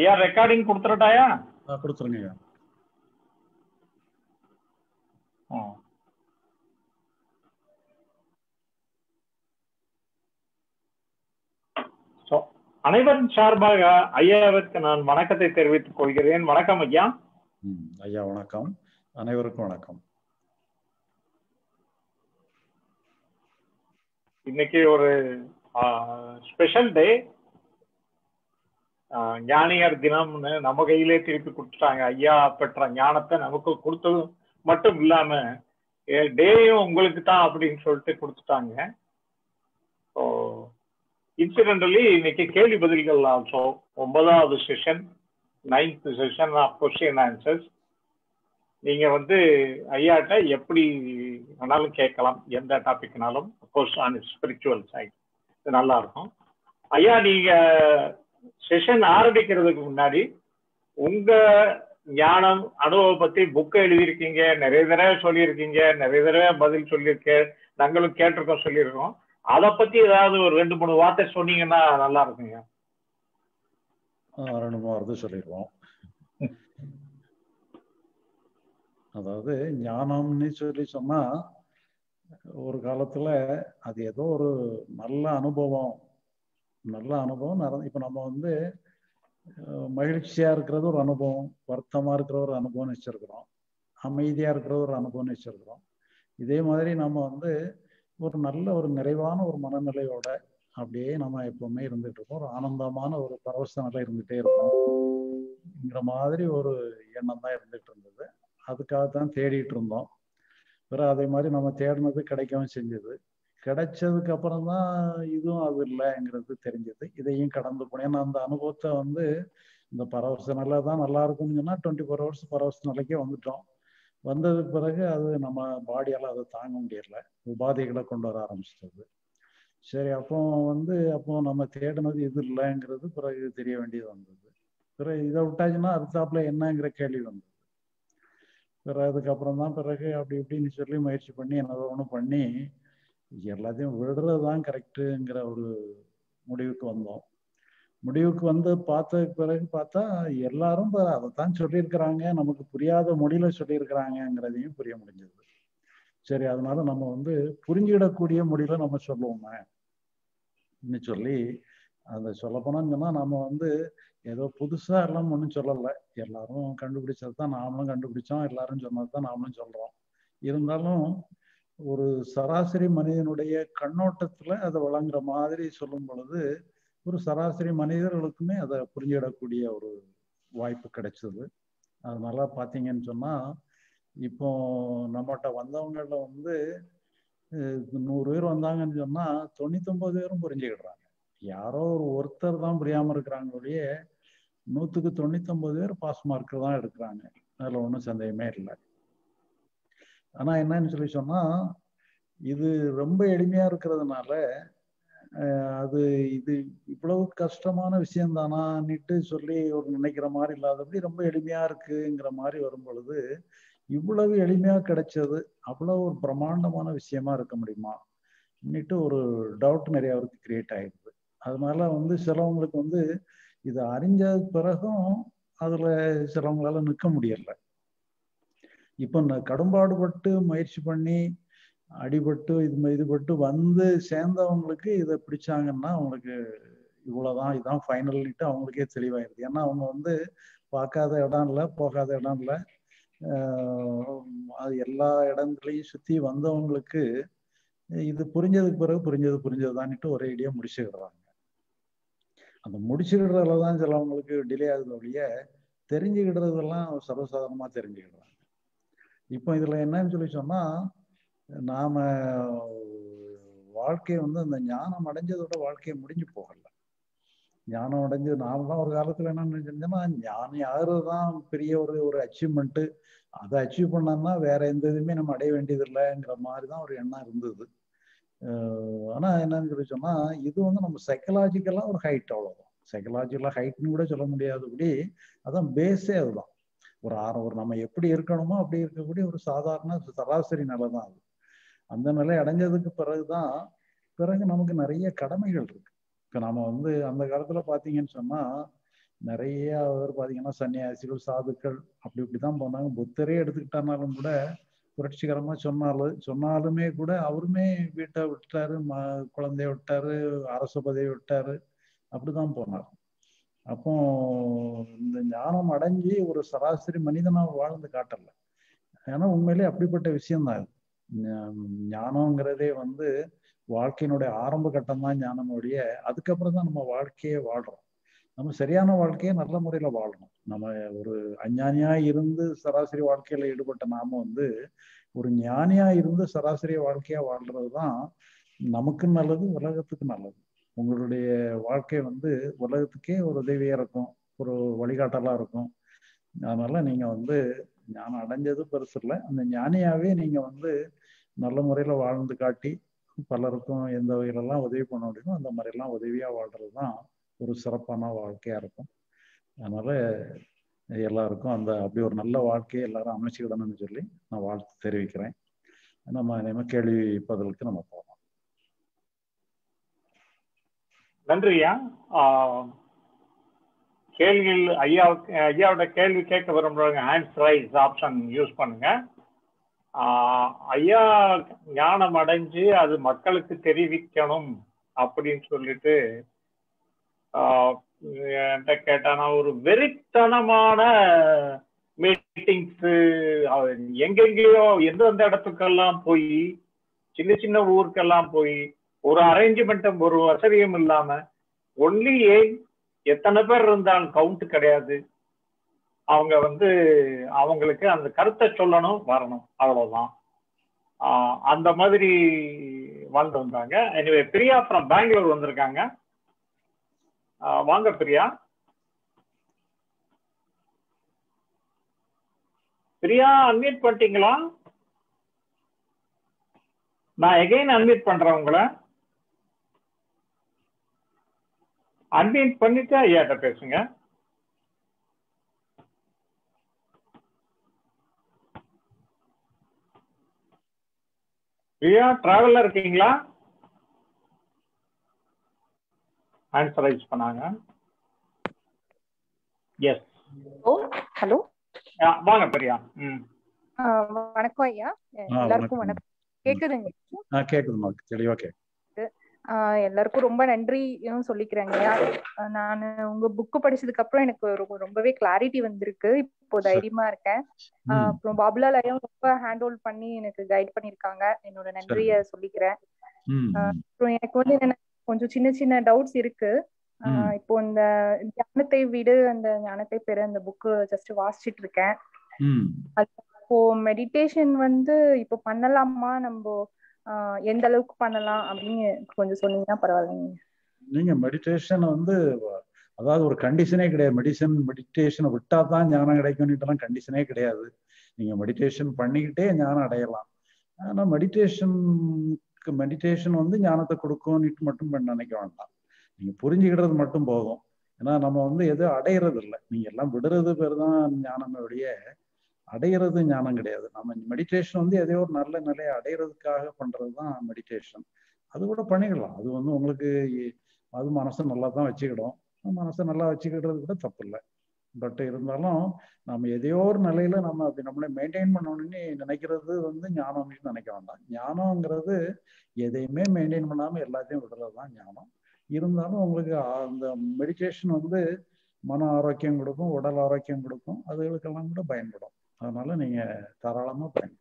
ஐயா ரெக்கார்டிங் கொடுத்துறட்டாயா ஆ, கொடுத்துருங்க ஐயா ம். So, அனைவரின் சார்பாக ஐயாவிற்கு நான் வணக்கத்தை தெரிவித்துக் கொள்கிறேன் வணக்கம் ஐயா ம் ஐயா வணக்கம் அனைவருக்கும் வணக்கம் இன்னைக்கு ஒரு ஸ்பெஷல் டே ஞானியர் தினம்னு நம்ம கையிலே திருப்பி கொடுத்துட்டாங்க ஐயா பெற்ற ஞானத்தை நமக்கு கொடுத்தது மட்டும் இல்லாம டேயும் உங்களுக்கு தான் அப்படின்னு சொல்லிட்டு கொடுத்துட்டாங்க ஸோ இன்சிடென்டலி இன்னைக்கு கேள்வி பதில்கள் ஆல்சோ ஒன்பதாவது session ninth session of question answers நீங்க வந்து ஐயாட்ட எப்படி வேணாலும் கேட்கலாம் எந்த டாபிக்னாலும் கோர்ஸ் ஆன் ஸ்பிரிச்சுவல் சைட் இது நல்லா இருக்கும் ஐயா நீங்க செஷன் ஆரம்பிக்கிறதுக்கு முன்னாடி உங்க ஞானம் அனுபவம் பத்தி புக்கை எழுதியிருக்கீங்க நிறைய தடவை சொல்லியிருக்கீங்க நிறைய தடவை பதில் சொல்லியிருக்கேன் நாங்களும் கேட்டிருக்கோம் சொல்லியிருக்கோம் அதை பத்தி ஏதாவது ஒரு ரெண்டு மூணு வார்த்தை சொன்னீங்கன்னா நல்லா இருக்குங்க ஆ, ரெண்டு மூணு வார்த்தை சொல்லிடுவோம் அதாவது ஞானம்னு சொல்லி சொன்னா ஒரு காலத்துல அது ஏதோ ஒரு நல்ல அனுபவம் நல்ல அனுபவம் நடந்து இப்ப நம்ம வந்து அஹ், மகிழ்ச்சியா இருக்கிறது ஒரு அனுபவம் வருத்தமா இருக்கிற ஒரு அனுபவம் வச்சிருக்கிறோம் அமைதியா இருக்கிற ஒரு அனுபவம் வச்சிருக்கிறோம் இதே மாதிரி நம்ம வந்து ஒரு நல்ல ஒரு நிறைவான ஒரு மனநிலையோட அப்படியே நம்ம எப்பவுமே இருந்துட்டு இருக்கோம் ஒரு ஆனந்தமான ஒரு பரவச நிலை இருந்துட்டே இருக்கோம்ங்கிற மாதிரி ஒரு எண்ணம் தான் இருந்துட்டு இருந்தது அதுக்காக தான் தேடிட்டு இருந்தோம் பிறகு அதே மாதிரி நம்ம தேடினது கிடைக்கவும் செஞ்சது கிடைச்சதுக்கு அப்புறம் தான் இதுவும் அது இல்லைங்கிறது தெரிஞ்சது இதையும் கடந்து போனேன் ஏன்னா அந்த அனுபவத்தை வந்து இந்த பரவச நிலை தான் நல்லா இருக்கும்னு சொன்னா டுவெண்ட்டி ஃபோர் ஹவர்ஸ் பரவச நிலைக்கே வந்துட்டோம் வந்ததுக்கு பிறகு அது நம்ம பாடியால அதை தாங்க முடியல உபாதைகளை கொண்டு வர ஆரம்பிச்சிட்டது சரி அப்போ வந்து அப்போ நம்ம தேடினது இது இல்லைங்கிறது பிறகு தெரிய வேண்டியது வந்தது பிறகு இதை விட்டாச்சுன்னா அடுத்தாப்புல என்னங்கிற கேள்வி வந்தது பிறகு அதுக்கப்புறம் தான் பிறகு அப்படி இப்படின்னு சொல்லி முயற்சி பண்ணி என்னதோ ஒன்று பண்ணி எல்லாத்தையும் விடுறது தான் கரெக்டுங்கிற ஒரு முடிவுக்கு வந்தோம் முடிவுக்கு வந்து பார்த்ததுக்கு பிறகு பார்த்தா எல்லாரும் இப்ப அதைத்தான் சொல்லியிருக்கிறாங்க நமக்கு புரியாத மொழியில சொல்லியிருக்கிறாங்கங்கிறதையும் புரிய முடிஞ்சது சரி அதனால நம்ம வந்து புரிஞ்சிடக்கூடிய மொழியில நம்ம சொல்லுவோமே ன்னு சொல்லி அந்த சொல்லப்போனோம்னு சொன்னா நம்ம வந்து ஏதோ புதுசா எல்லாம் ஒன்றும் சொல்லலை எல்லாரும் கண்டுபிடிச்சது தான் நாமளும் கண்டுபிடிச்சோம் எல்லாரும் சொன்னது தான் நாமளும் சொல்றோம் இருந்தாலும் ஒரு சராசரி மனிதனுடைய கண்ணோட்டத்துல அதை வழங்குற மாதிரி சொல்லும் பொழுது ஒரு சராசரி மனிதர்களுக்குமே அதை புரிஞ்சிடக்கூடிய ஒரு வாய்ப்பு கிடைச்சது அதனால பார்த்தீங்கன்னு சொன்னா இப்போ நம்மகிட்ட வந்தவங்கள வந்து அஹ், நூறு பேர் வந்தாங்கன்னு சொன்னா தொண்ணூத்தொன்பது பேரும் புரிஞ்சுக்கிடுறாங்க யாரோ ஒரு ஒருத்தர் தான் புரியாம இருக்கிறாங்க ஒழிய நூத்துக்கு தொண்ணூத்தொன்பது பேர் பாஸ் மார்க் தான் எடுக்கிறாங்க அதுல ஒன்றும் சந்தேகமே இல்லை ஆனா என்னன்னு சொல்லி சொன்னா இது ரொம்ப எளிமையா இருக்கிறதுனால அஹ், அது இது இவ்வளவு கஷ்டமான விஷயம் தானான்னுட்டு சொல்லி ஒரு நினைக்கிற மாதிரி இல்லாதபடி ரொம்ப எளிமையா இருக்குங்கிற மாதிரி வரும் பொழுது இவ்வளவு எளிமையா கிடைச்சது அவ்வளவு ஒரு பிரம்மாண்டமான விஷயமா இருக்க முடியுமா இன்னிட்டு ஒரு டவுட் நிறைய அவருக்கு கிரியேட் ஆயிடுது அதனால வந்து சிலவங்களுக்கு வந்து இதை அறிஞ்ச பிறகும் அதுல சிலவங்களால நிற்க முடியல இப்போ நான் கடும்பாடுபட்டு முயற்சி பண்ணி அடிபட்டு இது இதுபட்டு வந்து சேர்ந்தவங்களுக்கு இதை பிடிச்சாங்கன்னா அவங்களுக்கு இவ்வளவுதான் இதுதான் ஃபைனல்ட்டு அவங்களுக்கே தெளிவாயிருது ஏன்னா அவங்க வந்து பார்க்காத இடம் இல்லை போகாத இடம் இல்லை அது எல்லா இடங்களையும் சுத்தி வந்தவங்களுக்கு இது புரிஞ்சதுக்கு பிறகு புரிஞ்சது புரிஞ்சதுதான்ட்டு ஒரே ஐடியா முடிச்சுக்கிடுறாங்க அந்த முடிச்சுக்கிடுறதுல தான் சிலவங்களுக்கு டிலே ஆகுது ஒழிய தெரிஞ்சுக்கிடுறதெல்லாம் சர்வசாதாரணமா தெரிஞ்சுக்கிடுறாங்க இப்போ இதுல என்னன்னு சொல்லி சொன்னா நாம வாழ்க்கையை வந்து அந்த ஞானம் அடைஞ்சதோட வாழ்க்கையை முடிஞ்சு போகல ஞானம் அடைஞ்சு நாமெல்லாம் ஒரு காலத்துல என்ன நினைச்சோம்னா ஞானம் ஆகுறதுதான் பெரிய ஒரு ஒரு அச்சீவ்மெண்ட்டு அதை அச்சீவ் பண்ணோம்னா வேற எந்த இதுவுமே நம்ம அடைய வேண்டியது இல்லைங்கிற மாதிரி தான் ஒரு எண்ணம் இருந்தது ஆனா என்னன்னு சொல்லி சொன்னா இது வந்து நம்ம சைக்கலாஜிக்கலா ஒரு ஹைட் அவ்வளவுதான் சைக்கலாஜிக்கலா ஹைட்னு கூட சொல்ல முடியாதபடி அதான் பேஸே அதுதான் ஒரு ஆறு ஒரு நம்ம எப்படி இருக்கணுமோ அப்படி இருக்கக்கூடிய ஒரு சாதாரண சராசரி நிலை தான் அது அந்த நிலை அடைஞ்சதுக்கு பிறகுதான் பிறகு நமக்கு நிறைய கடமைகள் இருக்கு இப்ப நம்ம வந்து அந்த காலத்துல பாத்தீங்கன்னு சொன்னா நிறைய பேர் பார்த்தீங்கன்னா சன்னியாசிகள் சாதுக்கள் அப்படி இப்படி தான் போனாங்க புத்தரே எடுத்துக்கிட்டானாலும் கூட புரட்சிகரமா சொன்னாலும் சொன்னாலுமே கூட அவருமே வீட்டை விட்டாரு ம குழந்தைய விட்டாரு அரச பதவி விட்டாரு அப்படிதான் போனார் அப்போ இந்த ஞானம் அடைஞ்சி ஒரு சராசரி மனிதனா வாழ்ந்து காட்டல ஏன்னா உண்மையிலே அப்படிப்பட்ட விஷயம்தான் ஞானங்கிறதே வந்து வாழ்க்கையினுடைய ஆரம்ப கட்டம் தான் ஞானமுடைய அதுக்கப்புறம் தான் நம்ம வாழ்க்கையே வாழ்றோம் நம்ம சரியான வாழ்க்கையை நல்ல முறையில வாழணும் நம்ம ஒரு அஞ்ஞானியா இருந்து சராசரி வாழ்க்கையில ஈடுபட்ட நாம வந்து ஒரு ஞானியா இருந்து சராசரி வாழ்க்கையா வாழ்றது தான் நமக்கு நல்லது உலகத்துக்கு நல்லது உங்களுடைய வாழ்க்கை வந்து உலகத்துக்கே ஒரு உதவியா இருக்கும் ஒரு வழிகாட்டலா இருக்கும் அதனால நீங்க வந்து ஞானம் அடைஞ்சது பெருசு இல்லை அந்த ஞானியாவே நீங்க வந்து நல்ல முறையில வாழ்ந்து காட்டி பலருக்கும் எந்த வகையிலெல்லாம் உதவி பண்ண முடியுமோ அந்த மாதிரிலாம் உதவியா வாழ்றது தான் ஒரு சிறப்பான வாழ்க்கையா இருக்கும் அதனால எல்லாருக்கும் அந்த அப்படி ஒரு நல்ல வாழ்க்கையை எல்லாரும் அமைச்சுக்கிடணும்னு சொல்லி நான் வாழ்த்து தெரிவிக்கிறேன் நம்ம நம்ம கேள்வி பதிலுக்கு நம்ம போகலாம் நன்றி ஐயா கேள்விகள் ஐயாவுக்கு ஐயாவோட கேள்வி கேட்க விரும்புறவங்க ஹேண்ட்ஸ் ரைஸ் ஆப்ஷன் யூஸ் பண்ணுங்க ஐயா ஞானம் அடைஞ்சு அது மக்களுக்கு தெரிவிக்கணும் அப்படின்னு சொல்லிட்டு என்கிட்ட கேட்டானா ஒரு வெறித்தனமான மீட்டிங்ஸ் எங்கெங்கேயோ எந்தெந்த இடத்துக்கெல்லாம் போய் சின்ன சின்ன ஊருக்கெல்லாம் போய் ஒரு அரேஞ்ச்மெண்ட்டும் ஒரு வசதியும் இல்லாம ஒன்லி ஏன் எத்தனை பேர் இருந்தாலும் கவுண்ட் கிடையாது அவங்க வந்து அவங்களுக்கு அந்த கருத்தை சொல்லணும் வரணும் அவ்வளவுதான் அந்த மாதிரி வாழ்ந்து வந்தாங்க எனிவே பிரியா ஃப்ரம் பெங்களூர் வந்திருக்காங்க வாங்க பிரியா பிரியா அன்மியூட் பண்ணிட்டீங்களா நான் எகைன் அன்மியூட் பண்றேன் உங்களை அன்மியூட் பண்ணிட்டு ஐயாட்ட பேசுங்க பிரியா டிராவல்ல இருக்கீங்களா ஆன்சர் ரைஸ் பண்ணாங்க எஸ் ஓ ஹலோ வாங்க பிரியா ம் வணக்கம் ஐயா எல்லாருக்கும் வணக்கம் கேக்குதுங்க ஆ கேக்குதுமா தெளிவா கேக்குது எல்லாருக்கும் ரொம்ப நன்றியும் சொல்லிக்கிறேங்க ஐயா நான் உங்க புக்கு படிச்சதுக்கு அப்புறம் எனக்கு ரொம்பவே கிளாரிட்டி வந்திருக்கு இப்போ தைரியமா இருக்கேன் அப்புறம் பாபுலால் ஐயாவும் ரொம்ப ஹேண்ட் ஹோல்ட் பண்ணி எனக்கு கைட் பண்ணிருக்காங்க என்னோட நன்றிய சொல்லிக்கிறேன் அப்புறம் எனக்கு வந்து என்ன கொஞ்சம் சின்ன சின்ன டவுட்ஸ் இருக்கு இப்போ இந்த ஞானத்தை விடு அந்த ஞானத்தை பெற அந்த புக்கு ஜஸ்ட் வாசிச்சிட்டு இருக்கேன் இப்போ மெடிடேஷன் வந்து இப்போ பண்ணலாமா நம்ம எந்த அளவுக்கு பண்ணலாம் அப்படின்னு கொஞ்சம் சொன்னீங்கன்னா பரவாயில்லைங்க நீங்க மெடிடேஷன் வந்து அதாவது ஒரு கண்டிஷனே கிடையாது மெடிசன் மெடிடேஷனை விட்டா தான் ஞானம் கிடைக்கும்னுட்டுலாம் கண்டிஷனே கிடையாது நீங்க மெடிடேஷன் பண்ணிக்கிட்டே ஞானம் அடையலாம் ஆனா மெடிடேஷனுக்கு மெடிடேஷன் வந்து ஞானத்தை கொடுக்கும்னுட்டு மட்டும் நினைக்க வேண்டாம் நீங்க புரிஞ்சுக்கிடுறது மட்டும் போதும் ஏன்னா நம்ம வந்து எதுவும் அடையிறது இல்லை நீங்க எல்லாம் விடுறது பேர் தான் ஞானமே அடையிறது ஞானம் கிடையாது நம்ம மெடிடேஷன் வந்து எதையோ ஒரு நல்ல நிலையை அடையிறதுக்காக பண்றது தான் மெடிடேஷன் அது கூட பண்ணிக்கலாம் அது வந்து உங்களுக்கு அது மனசை நல்லா தான் வச்சுக்கிடும் மனசை நல்லா வச்சுக்கிடுறது கூட தப்பு இல்லை பட் இருந்தாலும் நம்ம எதையோ ஒரு நிலையில நம்ம அப்படி நம்மளை மெயின்டைன் பண்ணணும்னு நினைக்கிறது வந்து ஞானம்னு நினைக்க வேண்டாம் ஞானம்ங்கிறது எதையுமே மெயின்டைன் பண்ணாம எல்லாத்தையும் விடுறது தான் ஞானம் இருந்தாலும் உங்களுக்கு அந்த மெடிடேஷன் வந்து மன ஆரோக்கியம் கொடுக்கும் உடல் ஆரோக்கியம் கொடுக்கும் அதுகளுக்கெல்லாம் கூட பயன்படும் அதனால நீங்க தாராளமா பயன்படும்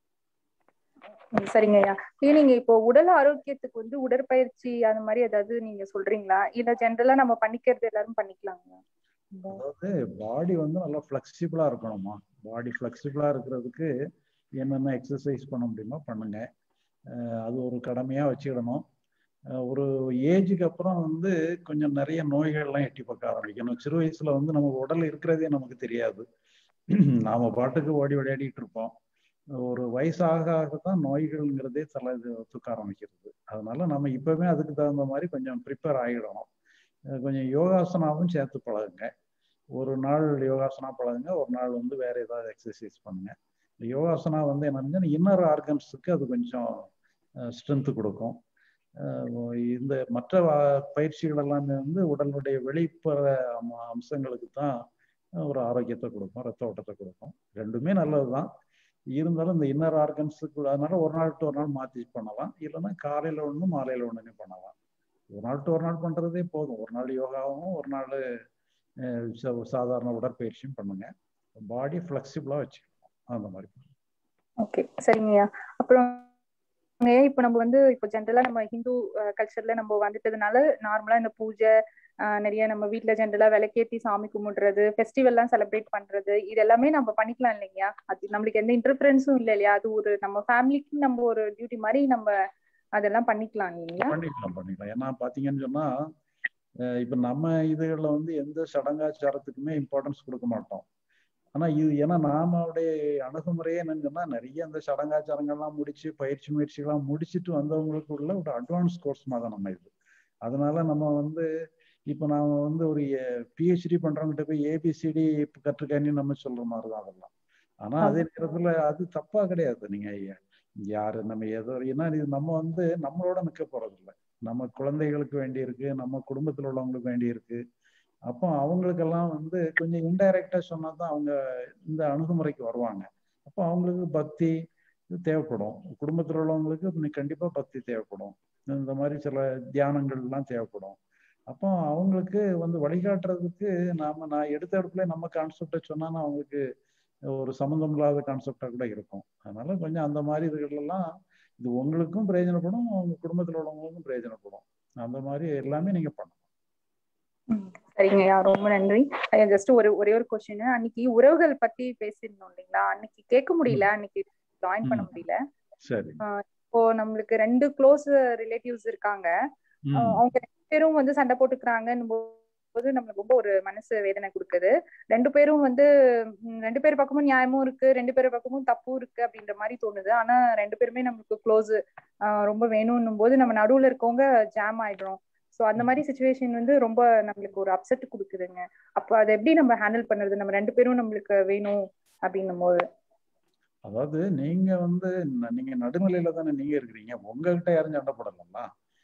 சரிங்க ஐயா நீங்க இப்போ உடல் ஆரோக்கியத்துக்கு வந்து உடற்பயிற்சி அந்த மாதிரி ஏதாவது நீங்க சொல்றீங்களா இல்ல ஜென்ரலா நம்ம பண்ணிக்கிறது எல்லாரும் பண்ணிக்கலாங்களா அதாவது பாடி வந்து நல்லா ஃபிளெக்சிபிளா இருக்கணுமா பாடி ஃபிளெக்சிபிளா இருக்கிறதுக்கு என்னென்ன எக்ஸசைஸ் பண்ண முடியுமோ பண்ணுங்க அது ஒரு கடமையா வச்சுக்கிடணும் ஒரு ஏஜுக்கு அப்புறம் வந்து கொஞ்சம் நிறைய நோய்கள்லாம் எட்டி பார்க்க ஆரம்பிக்கணும் சிறு வயசுல வந்து நம்ம உடல் இருக்கிறதே நமக்கு தெரியாது நாம பாட்டுக்கு ஓடி விளையாடிட்டு இருப்போம் ஒரு வயசாக ஆக தான் நோய்கள்ங்கிறதே தலை தூக்க ஆரம்பிக்கிறது அதனால நம்ம இப்பவே அதுக்கு தகுந்த மாதிரி கொஞ்சம் ப்ரிப்பேர் ஆகிடணும் கொஞ்சம் யோகாசனாவும் சேர்த்து பழகுங்க ஒரு நாள் யோகாசனா பழகுங்க ஒரு நாள் வந்து வேற ஏதாவது எக்ஸசைஸ் பண்ணுங்க யோகாசனா வந்து என்னன்னா இன்னர் ஆர்கன்ஸுக்கு அது கொஞ்சம் ஸ்ட்ரென்த்து கொடுக்கும் அஹ் இந்த மற்ற வ- பயிற்சிகள் எல்லாமே வந்து உடலுடைய வெளிப்புற அம- அம்சங்களுக்கு தான் ஒரு ஆரோக்கியத்தை கொடுக்கும் ரத்த ஓட்டத்தை கொடுக்கும் ரெண்டுமே நல்லதுதான் இருந்தாலும் இந்த இன்னர் ஆர்கன்ஸுக்கு அதனால ஒரு நாள் டு ஒரு நாள் மாத்தி பண்ணலாம் இல்லைன்னா காலையில ஒண்ணு மாலையில ஒண்ணுன்னு பண்ணலாம் ஒரு நாள் டு ஒரு நாள் பண்றதே போதும் ஒரு நாள் யோகாவும் ஒரு நாள் அஹ், சா- சாதாரண உடற்பயிற்சியும் பண்ணுங்க பாடி ஃபிளெக்சிபிளா வச்சுக்கணும் அந்த மாதிரி ஓகே சரிங்கய்யா அப்புறம் ஐயா, இப்போ நம்ம வந்து இப்போ ஜென்ரலா நம்ம ஹிந்து கல்ச்சர்ல நம்ம வந்துட்டதுனால நார்மலா இந்த பூஜை ஆஹ் நிறைய நம்ம வீட்ல ஜென்ரலா விளக்கேத்தி சாமி கும்பிடுறது ஃபெஸ்டிவல்லாம் செலிப்ரேட் பண்றது இது எல்லாமே நம்ம பண்ணிக்கலாம் இல்லைங்கய்யா அது நம்மளுக்கு எந்த இன்டர்ஃபரன்ஸும் இல்லை இல்லையா அது ஒரு நம்ம ஃபேமிலிக்கு நம்ம ஒரு டியூட்டி மாதிரி நம்ம அதெல்லாம் பண்ணிக்கலாம் இல்லைங்களா பண்ணிக்கலாம் பண்ணிக்கலாம் ஏன்னா பாத்தீங்கன்னு சொன்னா அஹ் இப்ப நம்ம இதுகள்ல வந்து எந்த சடங்காச்சாரத்துக்குமே இம்பார்ட்டன்ஸ் கொடுக்க மாட்டோம் ஆனா இது ஏன்னா நாமளுடைய அணுகுமுறையே என்னன்னு சொன்னா நிறைய அந்த சடங்காச்சாரங்கள்லாம் முடிச்சு பயிற்சி முயற்சிகள்லாம் முடிச்சுட்டு வந்தவங்களுக்கு உள்ள ஒரு அட்வான்ஸ் கோர்ஸ் மாதிரி நம்ம இது அதனால நம்ம வந்து இப்போ நாம வந்து ஒரு பிஹெச்டி பண்றவங்ககிட்ட போய் ஏபிசிடி கற்றுக்கன்னு நம்ம சொல்ற மாதிரி தான் அதெல்லாம் ஆனா அதே நேரத்துல அது தப்பா கிடையாது நீங்க யாரு நம்ம ஏதோ ஏன்னா இது நம்ம வந்து நம்மளோட நிக்க போறது இல்லை நம்ம குழந்தைகளுக்கு வேண்டி இருக்கு நம்ம குடும்பத்துல உள்ளவங்களுக்கு வேண்டி இருக்கு அப்போ அவங்களுக்கெல்லாம் வந்து கொஞ்சம் இன்டைரக்டா சொன்னா தான் அவங்க இந்த அணுகுமுறைக்கு வருவாங்க அப்போ அவங்களுக்கு பக்தி இது தேவைப்படும் குடும்பத்தில் உள்ளவங்களுக்கு இன்னைக்கு கண்டிப்பா பக்தி தேவைப்படும் இந்த மாதிரி சில தியானங்கள் எல்லாம் தேவைப்படும் அப்போ அவங்களுக்கு வந்து வழிகாட்டுறதுக்கு நாம நான் எடுத்த இடத்துல நம்ம கான்செப்டை சொன்னா அவங்களுக்கு ஒரு சம்மந்தம் இல்லாத கான்செப்டா கூட இருக்கும் அதனால கொஞ்சம் அந்த மாதிரி இதுகள் எல்லாம் இது உங்களுக்கும் பிரயோஜனப்படும் உங்க குடும்பத்தில் உள்ளவங்களுக்கும் பிரயோஜனப்படும் அந்த மாதிரி எல்லாமே நீங்க பண்ணணும் சரிங்கய்யா ரொம்ப நன்றி ஜஸ்ட் ஒரு ஒரே ஒரு கொஸ்டின் அன்னைக்கு உறவுகள் பத்தி பேசியிருந்தோம் இல்லைங்களா அன்னைக்கு கேட்க முடியல அன்னைக்கு ஜாயின் பண்ண முடியல சரி இப்போ நம்மளுக்கு ரெண்டு க்ளோஸ் ரிலேட்டிவ்ஸ் இருக்காங்க அவங்க ரெண்டு பேரும் வந்து சண்டை போட்டுக்கிறாங்கன்னு போது நம்மளுக்கு ரொம்ப ஒரு மனசு வேதனை கொடுக்குது ரெண்டு பேரும் வந்து ரெண்டு பேர் பக்கமும் நியாயமும் இருக்கு ரெண்டு பேர் பக்கமும் தப்பும் இருக்கு அப்படின்ற மாதிரி தோணுது ஆனா ரெண்டு பேருமே நம்மளுக்கு க்ளோஸ் ரொம்ப வேணும்னும் போது நம்ம நடுவுல இருக்கவங்க ஜாம் ஆயிடுறோம் ஸோ அந்த மாதிரி சுச்சுவேஷன் வந்து ரொம்ப நம்மளுக்கு ஒரு அப்செட் கொடுக்குதுங்க அப்போ அதை எப்படி நம்ம ஹேண்டில் பண்றது நம்ம ரெண்டு பேரும் நம்மளுக்கு வேணும் அப்படின்னும் போது அதாவது நீங்க வந்து நீங்க நடுநிலையில தானே நீங்க இருக்கிறீங்க உங்ககிட்ட யாரும் சண்டை போடலாம்ல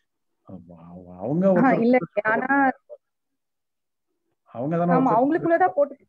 அவங்க இல்ல ஆனா அவங்க தானே ஆமா அவங்களுக்குள்ளதான் போட்டு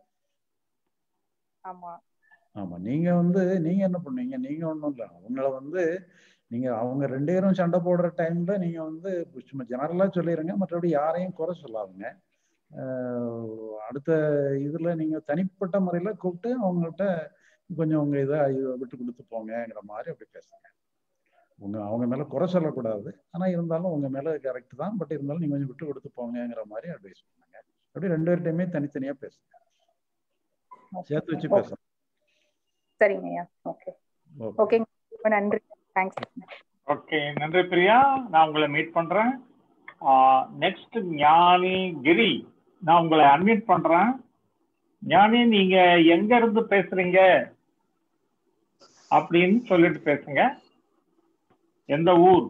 ஆமா ஆமா நீங்க வந்து நீங்க என்ன பண்ணீங்க நீங்க ஒண்ணும் இல்ல அவங்கள வந்து நீங்க அவங்க ரெண்டு பேரும் சண்டை போடுற டைம்ல நீங்க வந்து சும்மா ஜெனரலா சொல்லிடுங்க மற்றபடி யாரையும் குறை சொல்லாதுங்க அடுத்த இதுல நீங்க தனிப்பட்ட முறையில கூப்பிட்டு அவங்கள்ட்ட கொஞ்சம் உங்க இதை விட்டு கொடுத்து போங்கங்கிற மாதிரி அப்படி பேசுங்க உங்க அவங்க மேல குறை சொல்லக்கூடாது ஆனா இருந்தாலும் உங்க மேல கரெக்ட் தான் பட் இருந்தாலும் நீங்க கொஞ்சம் விட்டு கொடுத்து போங்கங்கிற மாதிரி அட்வைஸ் பண்ணுங்க அப்படி ரெண்டு பேர்கிட்டயுமே தனித்தனியா பேசுங்க சேர்த்து வச்சு பேசுங்க சரிங்கய்யா ஓகே ஓகே நன்றி தேங்க்ஸ் ஓகே நன்றி பிரியா நான் உங்களை மீட் பண்றேன் நெக்ஸ்ட் ஞானி கிரி நான் உங்களை அன்மியூட் பண்றேன் ஞானி நீங்க எங்க இருந்து பேசுறீங்க அப்படின்னு சொல்லிட்டு பேசுங்க எந்த ஊர்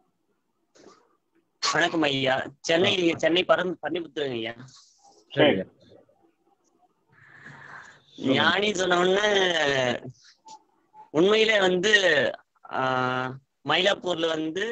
வணக்கம் ஐயா சென்னை சென்னை பரம் பன்னிபுத்திரங்க ஐயா சரி ஞானி சொன்ன உடனே உண்மையிலே வந்து மயிலாப்பூர்ல வந்து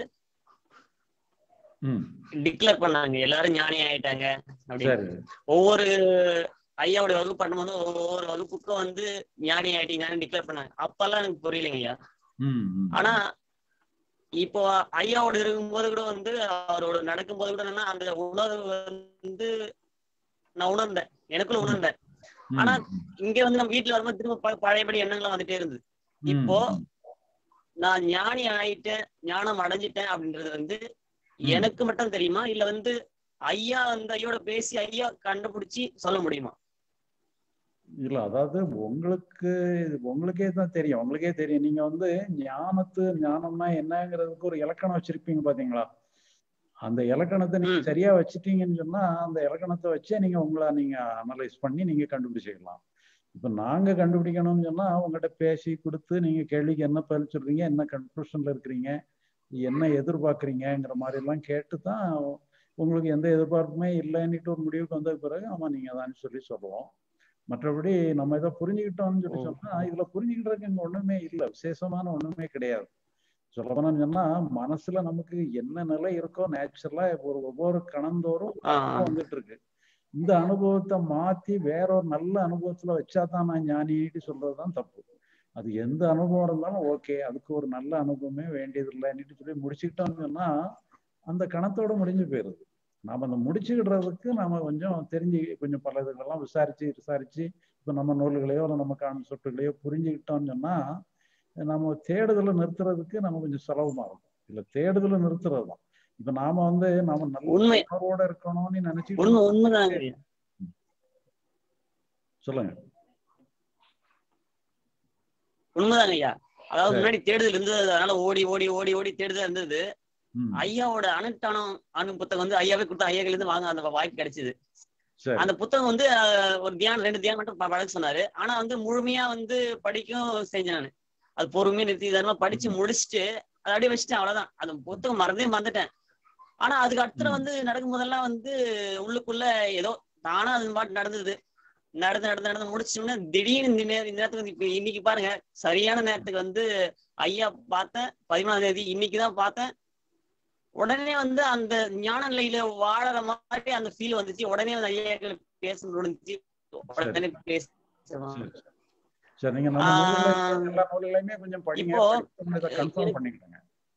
டிக்ளேர் பண்ணாங்க எல்லாரும் ஞானி ஆயிட்டாங்க அப்படின்னு ஒவ்வொரு ஐயாவோட வகுப்பு பண்ணும்போது ஒவ்வொரு வகுப்புக்கும் வந்து ஞானி ஆயிட்டீங்கன்னு டிக்ளேர் பண்ணாங்க அப்பெல்லாம் எனக்கு புரியலைங்க ஐயா ஆனா இப்போ ஐயாவோட இருக்கும்போது கூட வந்து அவரோட நடக்கும்போது கூட என்னன்னா அந்த உணர்வு வந்து நான் உணர்ந்தேன் எனக்குள்ள உணர்ந்தேன் ஆனா இங்க வந்து நம்ம வீட்டுல வரும்போது திரும்ப பழையபடி எண்ணங்கள்லாம் வந்துட்டே இருந்தது இப்போ நான் ஞானி ஆயிட்டேன் ஞானம் அடைஞ்சிட்டேன் அப்படின்றது வந்து எனக்கு மட்டும் தெரியுமா இல்ல வந்து ஐயா வந்து ஐயோட பேசி ஐயா கண்டுபிடிச்சு சொல்ல முடியுமா இல்ல அதாவது உங்களுக்கு உங்களுக்கே தான் தெரியும் உங்களுக்கே தெரியும் நீங்க வந்து ஞானத்து ஞானம்னா என்னங்கிறதுக்கு ஒரு இலக்கணம் வச்சிருப்பீங்க பாத்தீங்களா அந்த இலக்கணத்தை நீங்க சரியா வச்சுட்டீங்கன்னு சொன்னா அந்த இலக்கணத்தை வச்சே நீங்க உங்களை நீங்க அனலைஸ் பண்ணி நீங்க கண்டுபிடிச்சிக்கலாம் இப்ப நாங்க கண்டுபிடிக்கணும்னு சொன்னா உங்ககிட்ட பேசி கொடுத்து நீங்க கேள்விக்கு என்ன பதில் சொல்றீங்க என்ன கன்க்ளூஷன்ல இருக்கிறீங்க என்ன எதிர்பார்க்குறீங்கிற மாதிரி எல்லாம் கேட்டு தான் உங்களுக்கு எந்த எதிர்பார்ப்புமே இல்லைன்னுட்டு ஒரு முடிவுக்கு வந்த பிறகு ஆமா நீங்க தான் சொல்லி சொல்லுவோம் மற்றபடி நம்ம இதை புரிஞ்சுக்கிட்டோம்னு சொல்லி சொன்னா இதுல புரிஞ்சுக்கிட்டதுக்கு இங்க ஒண்ணுமே இல்லை விசேஷமான ஒண்ணுமே கிடையாது சொல்லப்போனா சொன்னா மனசுல நமக்கு என்ன நிலை இருக்கோ நேச்சுரலா ஒரு ஒவ்வொரு கணந்தோறும் வந்துட்டு இருக்கு இந்த அனுபவத்தை மாத்தி வேற ஒரு நல்ல அனுபவத்துல வச்சாதான் நான் ஞானிட்டு சொல்றதுதான் தப்பு அது எந்த அனுபவம் இருந்தாலும் ஓகே அதுக்கு ஒரு நல்ல அனுபவமே வேண்டியது இல்லைன்னு சொல்லி முடிச்சுக்கிட்டோம்னு சொன்னா அந்த கணத்தோட முடிஞ்சு போயிருது நாம அந்த முடிச்சுக்கிடுறதுக்கு நாம கொஞ்சம் தெரிஞ்சு கொஞ்சம் பல இதுகளெல்லாம் விசாரிச்சு விசாரிச்சு இப்போ நம்ம நூல்களையோ இல்லை நம்ம காணும் சொட்டுகளையோ புரிஞ்சுக்கிட்டோம்னு சொன்னா நம்ம தேடுதலை நிறுத்துறதுக்கு நம்ம கொஞ்சம் சுலபமா இருக்கும் இல்ல தேடுதலை நிறுத்துறது தான் இப்ப நாம வந்து நாம நல்ல உணர்வோட இருக்கணும்னு நினைச்சு உண்மைதாங்க சொல்லுங்க உண்மைதாங்க ஐயா அதாவது முன்னாடி தேடுதல் இருந்தது அதனால ஓடி ஓடி ஓடி ஓடி தேடுதல் இருந்தது ஐயாவோட அனுட்டானம் அணு புத்தகம் வந்து ஐயாவே கொடுத்த ஐயாக்கள் இருந்து வாங்க அந்த வாய்ப்பு கிடைச்சது அந்த புத்தகம் வந்து ஒரு தியானம் ரெண்டு தியானம் மட்டும் பழக சொன்னாரு ஆனா வந்து முழுமையா வந்து படிக்கும் செஞ்சேன் நான் அது பொறுமையா நிறுத்தி இதெல்லாம் படிச்சு முடிச்சுட்டு அதை அப்படியே வச்சுட்டேன் அவ்வளவுதான் அந்த புத்தகம் மறந்தே மறந்துட்டேன் ஆனா அதுக்கு அடுத்த வந்து நடக்கும் போதெல்லாம் வந்து உள்ளுக்குள்ள ஏதோ தானா அது பாட்டு நடந்தது நடந்து நடந்து நடந்து முடிச்சோம்னா திடீர்னு இந்த நேரம் இந்த நேரத்துக்கு வந்து இப்ப இன்னைக்கு பாருங்க சரியான நேரத்துக்கு வந்து ஐயா பார்த்தேன் பதிமூணாம் தேதி இன்னைக்குதான் பார்த்தேன் உடனே வந்து அந்த ஞான நிலையில வாழற மாதிரி அந்த ஃபீல் வந்துச்சு உடனே அந்த ஐயா பேச முடிஞ்சு உடனே பேச சரி நீங்க நம்ம எல்லா நூல்களையுமே கொஞ்சம் படிங்க கன்ஃபார்ம் பண்ணிக்கோங்க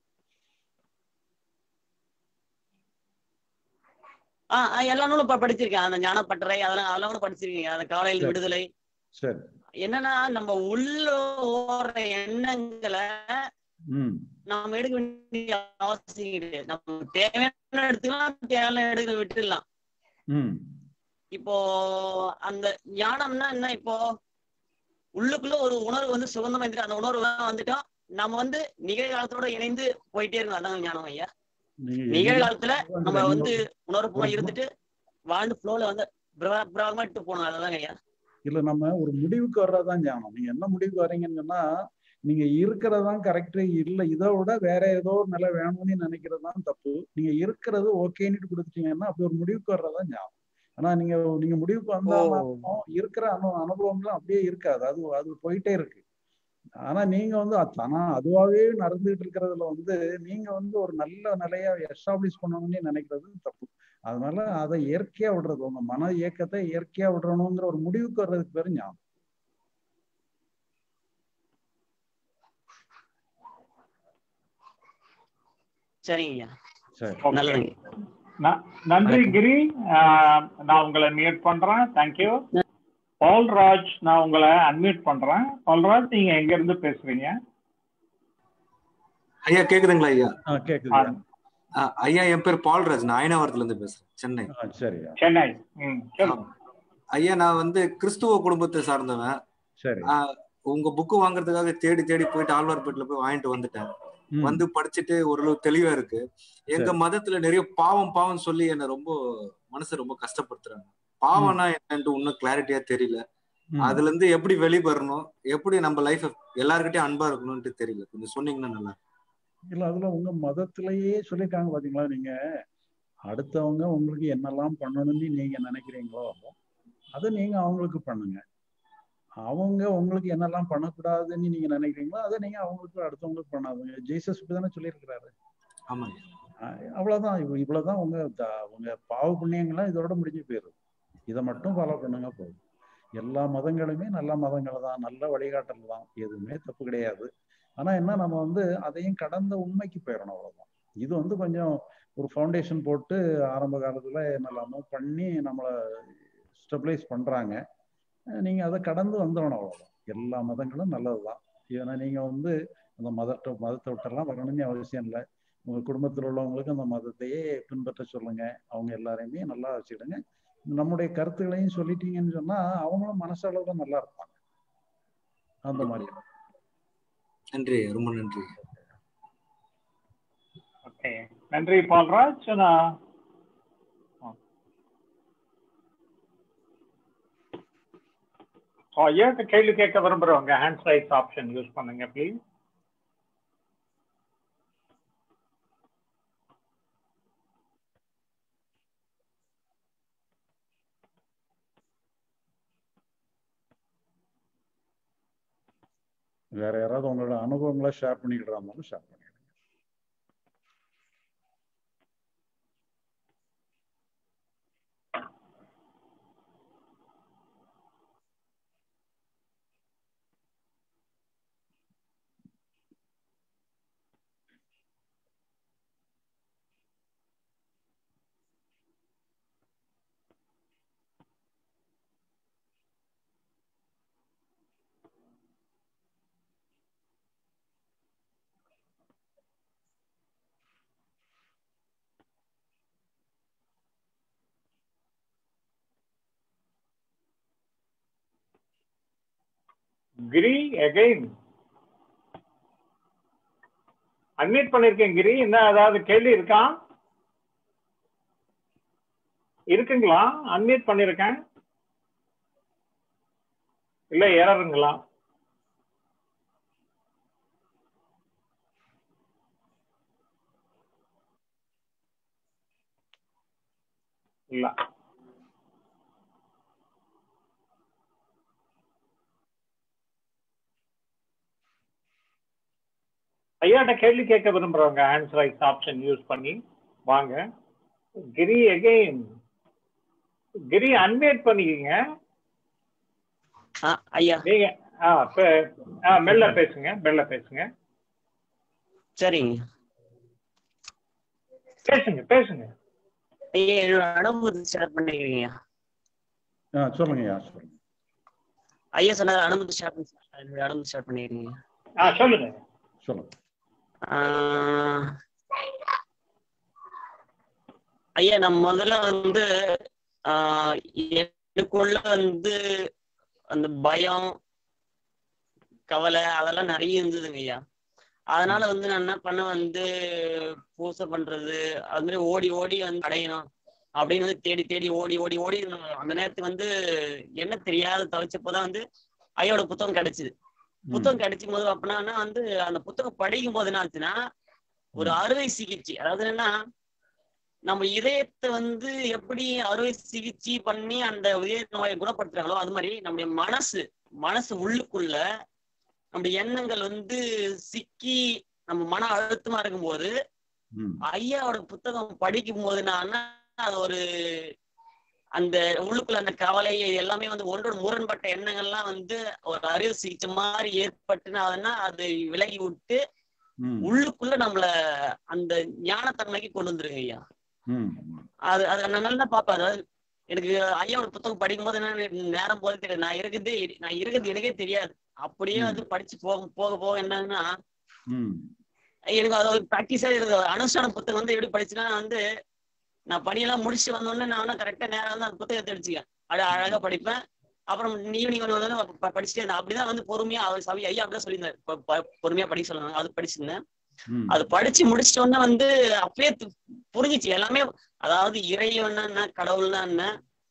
ஆஹ் எல்லா நூலும் படிச்சிருக்கேன் அந்த ஞானப்பட்டறை அதெல்லாம் அதெல்லாம் கூட படிச்சிருக்கீங்க அந்த காலையில் விடுதலை சரி என்னன்னா நம்ம உள்ள ஓடுற எண்ணங்களை நம்ம எடுக்க வேண்டிய அவசியம் கிடையாது நம்ம தேவையான எடுத்துக்கலாம் தேவையான எடுக்க விட்டுடலாம் இப்போ அந்த ஞானம்னா என்ன இப்போ உள்ளுக்குள்ள ஒரு உணர்வு வந்து சுகந்தமா இருக்கு அந்த உணர்வு வந்துட்டோம் நம்ம வந்து நிகழ்காலத்தோட இணைந்து போயிட்டே இருக்கணும் அதான் ஞானம் ஐயா நிகழ்காலத்துல நம்ம வந்து உணர்வுமா இருந்துட்டு வாழ்ந்து ஃப்ளோல வந்து பிரபலமா இட்டு போகணும் அதுதான் ஐயா இல்ல நம்ம ஒரு முடிவுக்கு வர்றதுதான் ஞானம் நீங்க என்ன முடிவுக்கு வர்றீங்கன்னு சொன்னா நீங்க இருக்கிறதான் கரெக்ட் இல்ல இதை விட வேற ஏதோ ஒரு நிலை வேணும்னு நினைக்கிறது தான் தப்பு நீங்க இருக்கிறது ஓகேன்னு கொடுத்துட்டீங்கன்னா அப்படி ஒரு முடிவுக்கு வர்றதுதான் ஞானம் ஆனா நீங்க நீங்க முடிவுக்கு வந்தாலும் இருக்கிற அனு அனுபவம்லாம் அப்படியே இருக்காது அது அது போயிட்டே இருக்கு ஆனா நீங்க வந்து தானா அதுவாகவே நடந்துகிட்டு இருக்கிறதுல வந்து நீங்க வந்து ஒரு நல்ல நிலையா எஸ்டாப்ளிஷ் பண்ணணும்னு நினைக்கிறது தப்பு அதனால அதை இயற்கையா விடுறது உங்க மன இயக்கத்தை இயற்கையா விடணுங்கிற ஒரு முடிவுக்கு வர்றதுக்கு பேரு ஞாபகம் சரிங்க சரி நன்றி கிரி நான் உங்களை மியூட் பண்றேன் தேங்க்யூ பால்ராஜ் நான் உங்களை அன்மியூட் பண்றேன் பால்ராஜ் நீங்க எங்க இருந்து பேசுறீங்க ஐயா கேக்குதுங்களா ஐயா கேக்குது ஐயா என் பேர் பால்ராஜ் நான் அயனாவரத்துல இருந்து பேசுறேன் சென்னை சரி சென்னை ஐயா நான் வந்து கிறிஸ்துவ குடும்பத்தை சார்ந்தவன் சரி உங்க புக்கு வாங்குறதுக்காக தேடி தேடி போயிட்டு ஆழ்வார்பேட்டில போய் வாங்கிட்டு வந்துட்டேன் வந்து படிச்சுட்டு ஓரளவு தெளிவா இருக்கு எங்க மதத்துல நிறைய பாவம் பாவம் சொல்லி என்ன ரொம்ப மனசு ரொம்ப கஷ்டப்படுத்துறாங்க பாவம்னா என்னன்ட்டு இன்னும் கிளாரிட்டியா தெரியல அதுல இருந்து எப்படி வெளிவரணும் எப்படி நம்ம லைஃப் எல்லாருக்கிட்டையும் அன்பா இருக்கணும்ட்டு தெரியல கொஞ்சம் சொன்னீங்கன்னா நல்லா இல்ல அதுல உங்க மதத்திலேயே சொல்லிருக்காங்க பாத்தீங்களா நீங்க அடுத்தவங்க உங்களுக்கு என்னெல்லாம் பண்ணணும்னு நீங்க நினைக்கிறீங்களோ அதை நீங்க அவங்களுக்கு பண்ணுங்க அவங்க உங்களுக்கு என்னெல்லாம் பண்ணக்கூடாதுன்னு நீங்க நினைக்கிறீங்களோ அதை நீங்க அவங்களுக்கு அடுத்தவங்களுக்கு பண்ணாதுங்க ஜெய்சஸ் இப்படிதானே சொல்லியிருக்கிறாரு ஆமாங்க அவ்வளவுதான் இவ்வளவுதான் உங்க உங்க பாவ புண்ணியங்கள்லாம் இதோட முடிஞ்சு போயிடும் இதை மட்டும் ஃபாலோ பண்ணுங்க போதும் எல்லா மதங்களுமே நல்ல மதங்கள் தான் நல்ல வழிகாட்டல் தான் எதுவுமே தப்பு கிடையாது ஆனா என்ன நம்ம வந்து அதையும் கடந்த உண்மைக்கு போயிடணும் அவ்வளவுதான் இது வந்து கொஞ்சம் ஒரு ஃபவுண்டேஷன் போட்டு ஆரம்ப காலத்துல என்னெல்லாமோ பண்ணி நம்மளை ஸ்டெபிளைஸ் பண்றாங்க நீங்க அதை கடந்து வந்துடணும் அவ்வளவுதான் எல்லா மதங்களும் நல்லதுதான் ஏன்னா நீங்க வந்து அந்த மதத்தை மதத்தை விட்டெல்லாம் வரணும்னு அவசியம் இல்லை உங்க குடும்பத்தில் உள்ளவங்களுக்கு அந்த மதத்தையே பின்பற்ற சொல்லுங்க அவங்க எல்லாரையுமே நல்லா வச்சுக்கிடுங்க நம்முடைய கருத்துக்களையும் சொல்லிட்டீங்கன்னு சொன்னா அவங்களும் மனசளவுல நல்லா இருப்பாங்க அந்த மாதிரி நன்றி ரொம்ப நன்றி ஓகே நன்றி பால்ராஜ் நான் ஐயா கேள்வி கேட்க விரும்புறவங்க ஹேண்ட் ரைஸ் ஆப்ஷன் யூஸ் பண்ணுங்க ப்ளீஸ் வேற யாராவது உங்களோட அனுபவங்களை ஷேர் பண்ணிக்கிட்டு இருந்தாலும் ஷேர் பண்ணிடுங்க கிரி அகைன் அட்மிட் பண்ணிருக்கேன் கிரி என்ன ஏதாவது கேள்வி இருக்கா இருக்குங்களா அன்மியூட் பண்ணிருக்கேன் இல்ல ஏறருங்களா இல்ல ஐயாட்ட கேள்வி கேட்க விரும்புறவங்க ஆன்சர் ரைஸ் ஆப்ஷன் யூஸ் பண்ணி வாங்க கிரி அகைன் கிரி அன்மியூட் பண்ணிக்கங்க ஆ, ஐயா நீங்க ஆ பே- ஆ, மெல்ல பேசுங்க மெல்ல பேசுங்க சரிங்க பேசுங்க பேசுங்க ஐயா என்னோட அனுபவத்தை ஷேர் பண்ணிக்கிறீங்க ஆ சொல்லுங்கய்யா சொல்லுங்க ஐயா சொன்னார் அனுபவத்தை ஷேர் பண்ணி என்னோட அனுபவத்தை ஷேர் பண்ணிக்கிறீங்க ஆ சொல்லுங்க சொல்லுங்க ஆஹ் ஐயா நான் முதல்ல வந்து ஆஹ் எனக்குள்ள வந்து அந்த பயம் கவலை அதெல்லாம் நிறைய இருந்ததுங்க ஐயா அதனால வந்து நான் என்ன பண்ண வந்து பூசை பண்றது அது மாதிரி ஓடி ஓடி வந்து அடையணும் அப்படின்னு வந்து தேடி தேடி ஓடி ஓடி ஓடி அந்த நேரத்துக்கு வந்து என்ன தெரியாத தவிச்சப்போதான் வந்து ஐயோட புத்தகம் கிடைச்சுது புத்தகம் கிடைச்சும் போது அப்படின்னா வந்து அந்த புத்தகம் படிக்கும் போது என்ன ஆச்சுன்னா ஒரு அறுவை சிகிச்சை அதாவது என்னன்னா நம்ம இதயத்தை வந்து எப்படி அறுவை சிகிச்சை பண்ணி அந்த இதய நோயை குணப்படுத்துறாங்களோ அது மாதிரி நம்முடைய மனசு மனசு உள்ளுக்குள்ள நம்முடைய எண்ணங்கள் வந்து சிக்கி நம்ம மன அழுத்தமா இருக்கும்போது ம் ஐயாவோட புத்தகம் படிக்கும் போது நான் அது ஒரு அந்த உள்ளுக்குள்ள அந்த கவலை இது எல்லாமே வந்து ஒன்றோட முரண்பட்ட எண்ணங்கள்லாம் வந்து ஒரு அறுவை சிகிச்சை மாதிரி ஏற்பட்டுனா அது விலகி விட்டு ம் உள்ளுக்குள்ள நம்மள அந்த ஞானத்தன்மைக்கு கொண்டு வந்துருங்க ஐயா ம் அது அது நான் நல்லா பார்ப்பேன் அதாவது எனக்கு ஐயாவோட புத்தகம் படிக்கும் போது என்ன நேரம் போது தெரியாது நான் இருக்கிறதே நான் இருக்கிறது எனக்கே தெரியாது அப்படியே ம். வந்து படிச்சு போக போக போக என்னன்னா ம் எனக்கு அது ஒரு ப்ராக்டிஸா இருக்கு அனுஷ்டான புத்தகம் வந்து எப்படி படிச்சுன்னா வந்து நான் பணியெல்லாம் முடிச்சுட்டு வந்தோடனே நான் வந்து கரெக்டா நேரம் வந்து அந்த புத்தகத்தை அடிச்சுக்கேன் அழ அழகா படிப்பேன் அப்புறம் ஈவினிங் வந்து வந்து ப- படிச்சுட்டே இருந்தேன் அப்படிதான் வந்து பொறுமையா அவர் சவி ஐயா அப்படிதான் சொல்லியிருந்தாரு பொ- பொ- பொறுமையா படிக்க சொல்லுவாங்க அது படிச்சிருந்தேன் ம் அது படிச்சு முடிச்சிட்ட உடனே வந்து அப்பயே து- புரிஞ்சுச்சு எல்லாமே அதாவது இறைவன் என்ன கடவுள்னா என்ன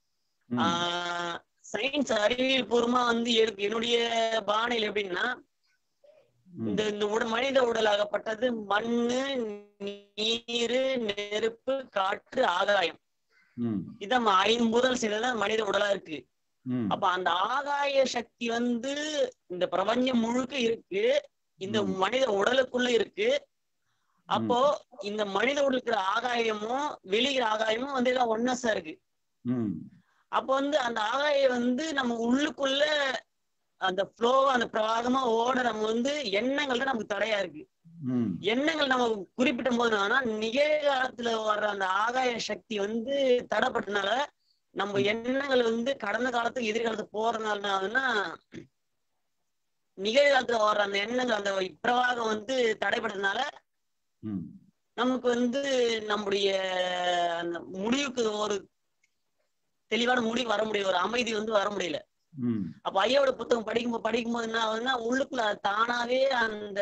ம் சயின்ஸ் அறிவியல் பூர்வமா வந்து எனக்கு என்னுடைய பாணியில் எப்படின்னா ம் இந்த இந்த உடல் மனித உடலாகப்பட்டது மண்ணு நீரு நெருப்பு காற்று ஆகாயம் ம் இதான் ஐம்புதல் செய்ததான் மனித உடலா இருக்கு ம் அப்ப அந்த ஆகாய சக்தி வந்து இந்த பிரபஞ்சம் முழுக்க இருக்கு இந்த ம். மனித உடலுக்குள்ள இருக்கு அப்போ இந்த மனித உடலுக்கு இருக்கிற ஆகாயமும் வெளியிற ஆகாயமும் வந்து எல்லாம் ஒன்னஸா இருக்கு ம் அப்போ வந்து அந்த ஆகாயம் வந்து நம்ம உள்ளுக்குள்ள அந்த ஃப்ளோ அந்த பிரவாகமா ஓட நம்ம வந்து எண்ணங்கள் தான் நமக்கு தடையா இருக்கு ம் எண்ணங்கள் நம்ம குறிப்பிட்ட போது என்னன்னா நிகழ்காலத்துல வர்ற அந்த ஆகாய சக்தி வந்து தடைப்பட்டனால நம்ம எண்ணங்கள் வந்து கடந்த காலத்துக்கு எதிர்காலத்துக்கு போறதுனாலனா நிகழ்காலத்துல வர்ற அந்த எண்ணங்கள் அந்த பிரவாகம் வந்து தடைப்பட்டதுனால ம் நமக்கு வந்து நம்முடைய அந்த முடிவுக்கு ஒரு தெளிவான முடிவு வர முடியல ஒரு அமைதி வந்து வர முடியல ம் அப்ப ஐயாவோட புத்தகம் படிக்கும்போது படிக்கும்போது என்ன ஆகுதுன்னா உள்ளுக்குள்ள அது தானாவே அந்த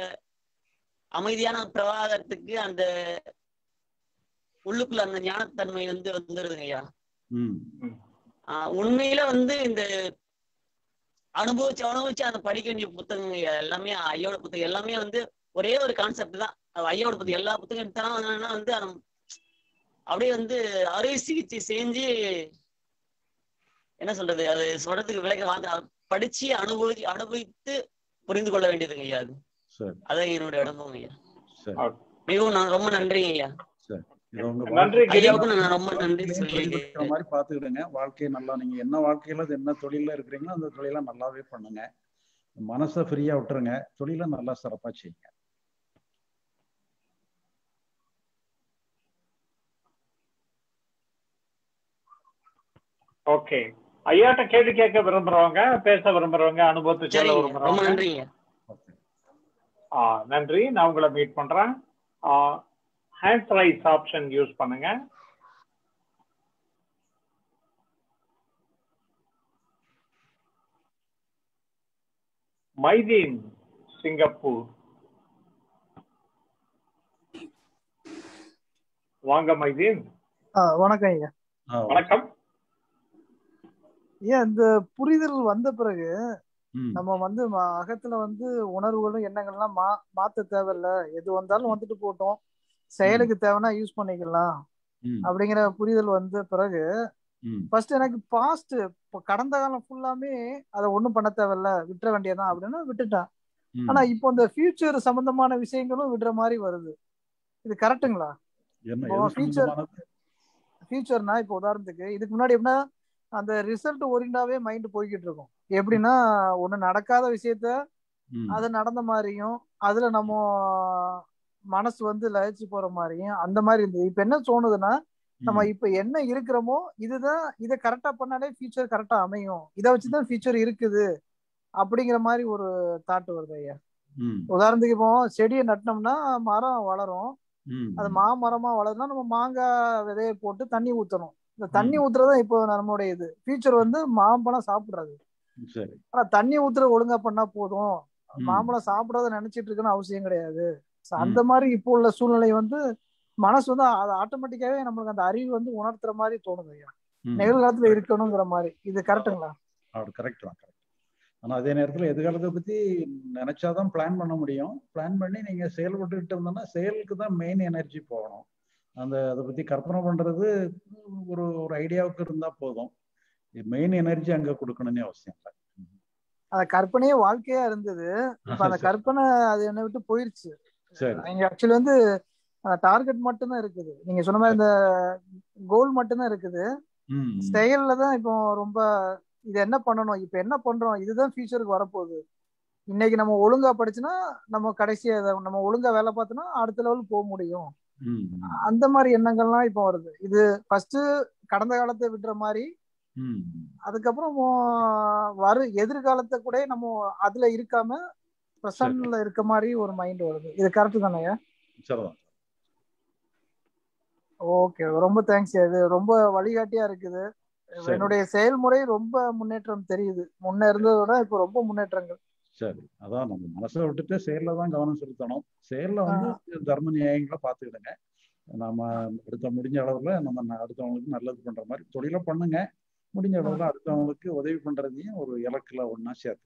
அமைதியான பிரவாகத்துக்கு அந்த உள்ளுக்குள்ள அந்த ஞானத்தன்மை வந்து வந்துருதுங்க ஐயா ம் ஆஹ் உண்மையில வந்து இந்த அனுபவிச்சு அனுபவிச்சு அந்த படிக்க வேண்டிய புத்தகங்க ஐயா. எல்லாமே ஐயாவோட புத்தகம் எல்லாமே வந்து ஒரே ஒரு கான்செப்ட் தான் அது ஐயாவோட புத்தகம் எல்லா புத்தகம் எடுத்தாலும் என்னன்னா வந்து அது அப்படியே வந்து அறுவை சிகிச்சை செஞ்சு என்ன சொல்றது அது சொல்றதுக்கு விளக்க வாங்க அது படிச்சு அனுபவி அனுபவித்து புரிந்து கொள்ள வேண்டியதுங்க ஐயா அது சரி அதான் என்னுடைய அனுபவம் ஐயா சரி மிகவும் நான் ரொம்ப நன்றிங்க ஐயா இது உங்க நன்றி கிரி ஐயாவுக்கு நான் ரொம்ப நன்றி வாழ்க்கையிலையும் சொல்லி பிரதிபலிக்கிற மாதிரி பாத்துக்கிடுங்க வாழ்க்கையை நல்லா நீங்க என்ன வாழ்க்கையில என்ன தொழில இருக்கிறீங்களோ அந்த தொழிலை நல்லாவே பண்ணுங்க மனசை ஃப்ரீயா விட்டுருங்க தொழிலை நல்லா சிறப்பா செய்யுங்க ஓகே ஐயாட்ட கேள்வி கேட்க விரும்புறவங்க பேச விரும்புறவங்க அனுபவத்தை சொல்ல சரிங்க ரொம்ப விரும்புறவங்க நன்றிங்க ஓகே ஆ, நன்றி நான் உங்களை மீட் பண்றேன் ஹேண்ட் ரைஸ் ஆப்ஷன் யூஸ் பண்ணுங்க மைதீன் சிங்கப்பூர் வாங்க மைதீன் வணக்கம் ஐயா வணக்கம் ஏன் இந்த புரிதல் வந்த பிறகு நம்ம வந்து அகத்துல வந்து உணர்வுகளும் எண்ணங்கள்லாம் மா மாத்த தேவையில்ல எது வந்தாலும் வந்துட்டு போட்டோம் செயலுக்கு தேவைன்னா யூஸ் பண்ணிக்கலாம் அப்படிங்கிற புரிதல் வந்த பிறகு ஃபர்ஸ்ட் எனக்கு பாஸ்ட் இப்போ கடந்த காலம் ஃபுல்லாமே அதை ஒண்ணும் பண்ண தேவையில்ல விட்டுற வேண்டியதான் அப்படின்னு விட்டுட்டேன் ஆனா இப்போ இந்த ஃபியூச்சர் சம்பந்தமான விஷயங்களும் விடுற மாதிரி வருது இது கரெக்டுங்களா ஃபியூச்சர் ஃபியூச்சர்னா இப்போ உதாரணத்துக்கு இதுக்கு முன்னாடி எப்படின்னா அந்த ரிசல்ட் ஓரியண்டாவே மைண்ட் போய்கிட்டு இருக்கும் எப்படின்னா ஒண்ணு நடக்காத விஷயத்த அது நடந்த மாதிரியும் அதுல நம்ம மனசு வந்து லயிச்சு போற மாதிரியும் அந்த மாதிரி இருந்தது இப்ப என்ன தோணுதுன்னா நம்ம இப்ப என்ன இருக்கிறோமோ இதுதான் இதை கரெக்டா பண்ணாலே ஃபியூச்சர் கரெக்டா அமையும் இதை வச்சுதான் ஃபியூச்சர் இருக்குது அப்படிங்கிற மாதிரி ஒரு தாட் வருது ஐயா உதாரணத்துக்கு இப்போ செடியை நட்டினோம்னா மரம் வளரும் அது மாமரமா வளரும்னா நம்ம மாங்காய் விதையை போட்டு தண்ணி ஊத்தணும் இந்த தண்ணி ஊத்துறதா இப்போ நம்மளுடைய இது ஃபியூச்சர் வந்து மாம்பழம் சாப்பிடுறது ஆனா தண்ணி ஊத்துற ஒழுங்கா பண்ணா போதும் மாம்பழம் சாப்பிடாத நினைச்சிட்டு இருக்குன்னு அவசியம் கிடையாது அந்த மாதிரி இப்போ உள்ள சூழ்நிலை வந்து மனசு வந்து அது ஆட்டோமேட்டிக்காவே நம்மளுக்கு அந்த அறிவு வந்து உணர்த்துற மாதிரி தோணுது ஐயா நிகழ்காலத்துல இருக்கணுங்கிற மாதிரி இது கரெக்டுங்களா அப்படி கரெக்ட் தான் கரெக்ட் ஆனா அதே நேரத்துல எதிர்காலத்தை பத்தி நினைச்சாதான் பிளான் பண்ண முடியும் பிளான் பண்ணி நீங்க செயல்பட்டுக்கிட்டு இருந்தோம்னா செயலுக்கு தான் மெயின் எனர்ஜி போகணும் அந்த அதை பத்தி கற்பனை பண்றது ஒரு ஒரு ஐடியாவுக்கு இருந்தா போதும் மெயின் எனர்ஜி அங்க கொடுக்கணும்னு அவசியம் இல்லை அந்த கற்பனையே வாழ்க்கையா இருந்தது இப்ப அந்த கற்பனை அது என்னை விட்டு போயிருச்சு இங்க ஆக்சுவலி வந்து டார்கெட் மட்டும்தான் இருக்குது நீங்க சொன்ன மாதிரி இந்த கோல் மட்டும்தான் இருக்குது செயல்ல தான் இப்போ ரொம்ப இது என்ன பண்ணணும் இப்ப என்ன பண்றோம் இதுதான் ஃபியூச்சருக்கு வரப்போகுது இன்னைக்கு நம்ம ஒழுங்கா படிச்சுன்னா நம்ம கடைசியா நம்ம ஒழுங்கா வேலை பார்த்தோம்னா அடுத்த லெவல் போக முடியும் அந்த மாதிரி எண்ணங்கள்லாம் இப்போ வருது இது ஃபர்ஸ்ட் கடந்த காலத்தை விடுற மாதிரி அதுக்கப்புறம் வரு எதிர்காலத்தை கூட நம்ம அதுல இருக்காம பிரசன்ட்ல இருக்க மாதிரி ஒரு மைண்ட் வருது இது கரெக்ட் தானேயா ஓகே ரொம்ப தேங்க்ஸ் இது ரொம்ப வழிகாட்டியா இருக்குது என்னுடைய செயல்முறை ரொம்ப முன்னேற்றம் தெரியுது முன்ன இருந்ததை விட இப்போ ரொம்ப முன்னேற்றங்கள் சரி அதான் நம்ம மனசை விட்டுட்டு செயல்ல தான் கவனம் செலுத்தணும் செயல்ல வந்து தர்ம நியாயங்களை பார்த்துக்கிடுங்க நம்ம அடுத்த முடிஞ்ச அளவுல நம்ம அடுத்தவங்களுக்கு நல்லது பண்ற மாதிரி தொழிலை பண்ணுங்க முடிஞ்ச அளவுல அடுத்தவங்களுக்கு உதவி பண்றதையும் ஒரு இலக்குல ஒன்னா சேர்த்து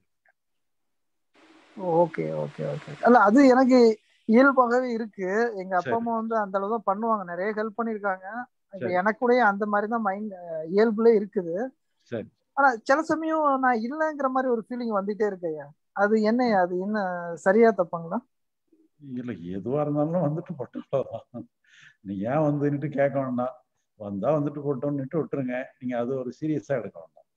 ஓகே ஓகே ஓகே அல்ல அது எனக்கு இயல்பாகவே இருக்கு எங்க அப்பா அம்மா வந்து அந்த அளவு தான் பண்ணுவாங்க நிறைய ஹெல்ப் பண்ணிருக்காங்க இப்ப எனக்குடைய அந்த மாதிரி தான் மைண்ட் இயல்புல இருக்குது ஆனா சில சமயம் நான் இல்லைங்கிற மாதிரி ஒரு ஃபீலிங் வந்துட்டே இருக்கையா அது என்ன அது என்ன சரியா தப்பாங்களா இல்ல எதுவா இருந்தாலும் வந்துட்டு போட்டோம் நீ ஏன் வந்துட்டு கேட்க வேண்டாம் வந்தா வந்துட்டு போட்டோம்னுட்டு விட்டுருங்க நீங்க அது ஒரு சீரியஸா எடுக்க வேண்டாம்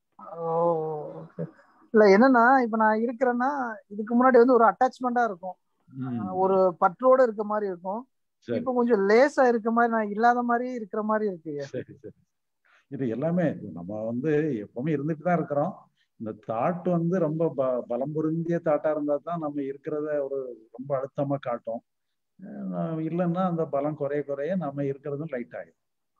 இல்ல என்னன்னா இப்ப நான் இருக்கிறேன்னா இதுக்கு முன்னாடி வந்து ஒரு அட்டாச்மெண்டா இருக்கும் ஒரு பற்றோட இருக்க மாதிரி இருக்கும் இப்ப கொஞ்சம் லேசா இருக்க மாதிரி நான் இல்லாத மாதிரி இருக்கிற மாதிரி இருக்கு சரி சரி இது எல்லாமே நம்ம வந்து எப்பவுமே இருந்துட்டு தான் இருக்கிறோம் இந்த தாட் வந்து ரொம்ப ப பலம் பொருந்திய தாட்டா இருந்தா தான் நம்ம இருக்கிறத ஒரு ரொம்ப அழுத்தமா காட்டும் இல்லைன்னா அந்த பலம் குறைய குறைய நம்ம இருக்கிறதும் லைட் ஆகிடும்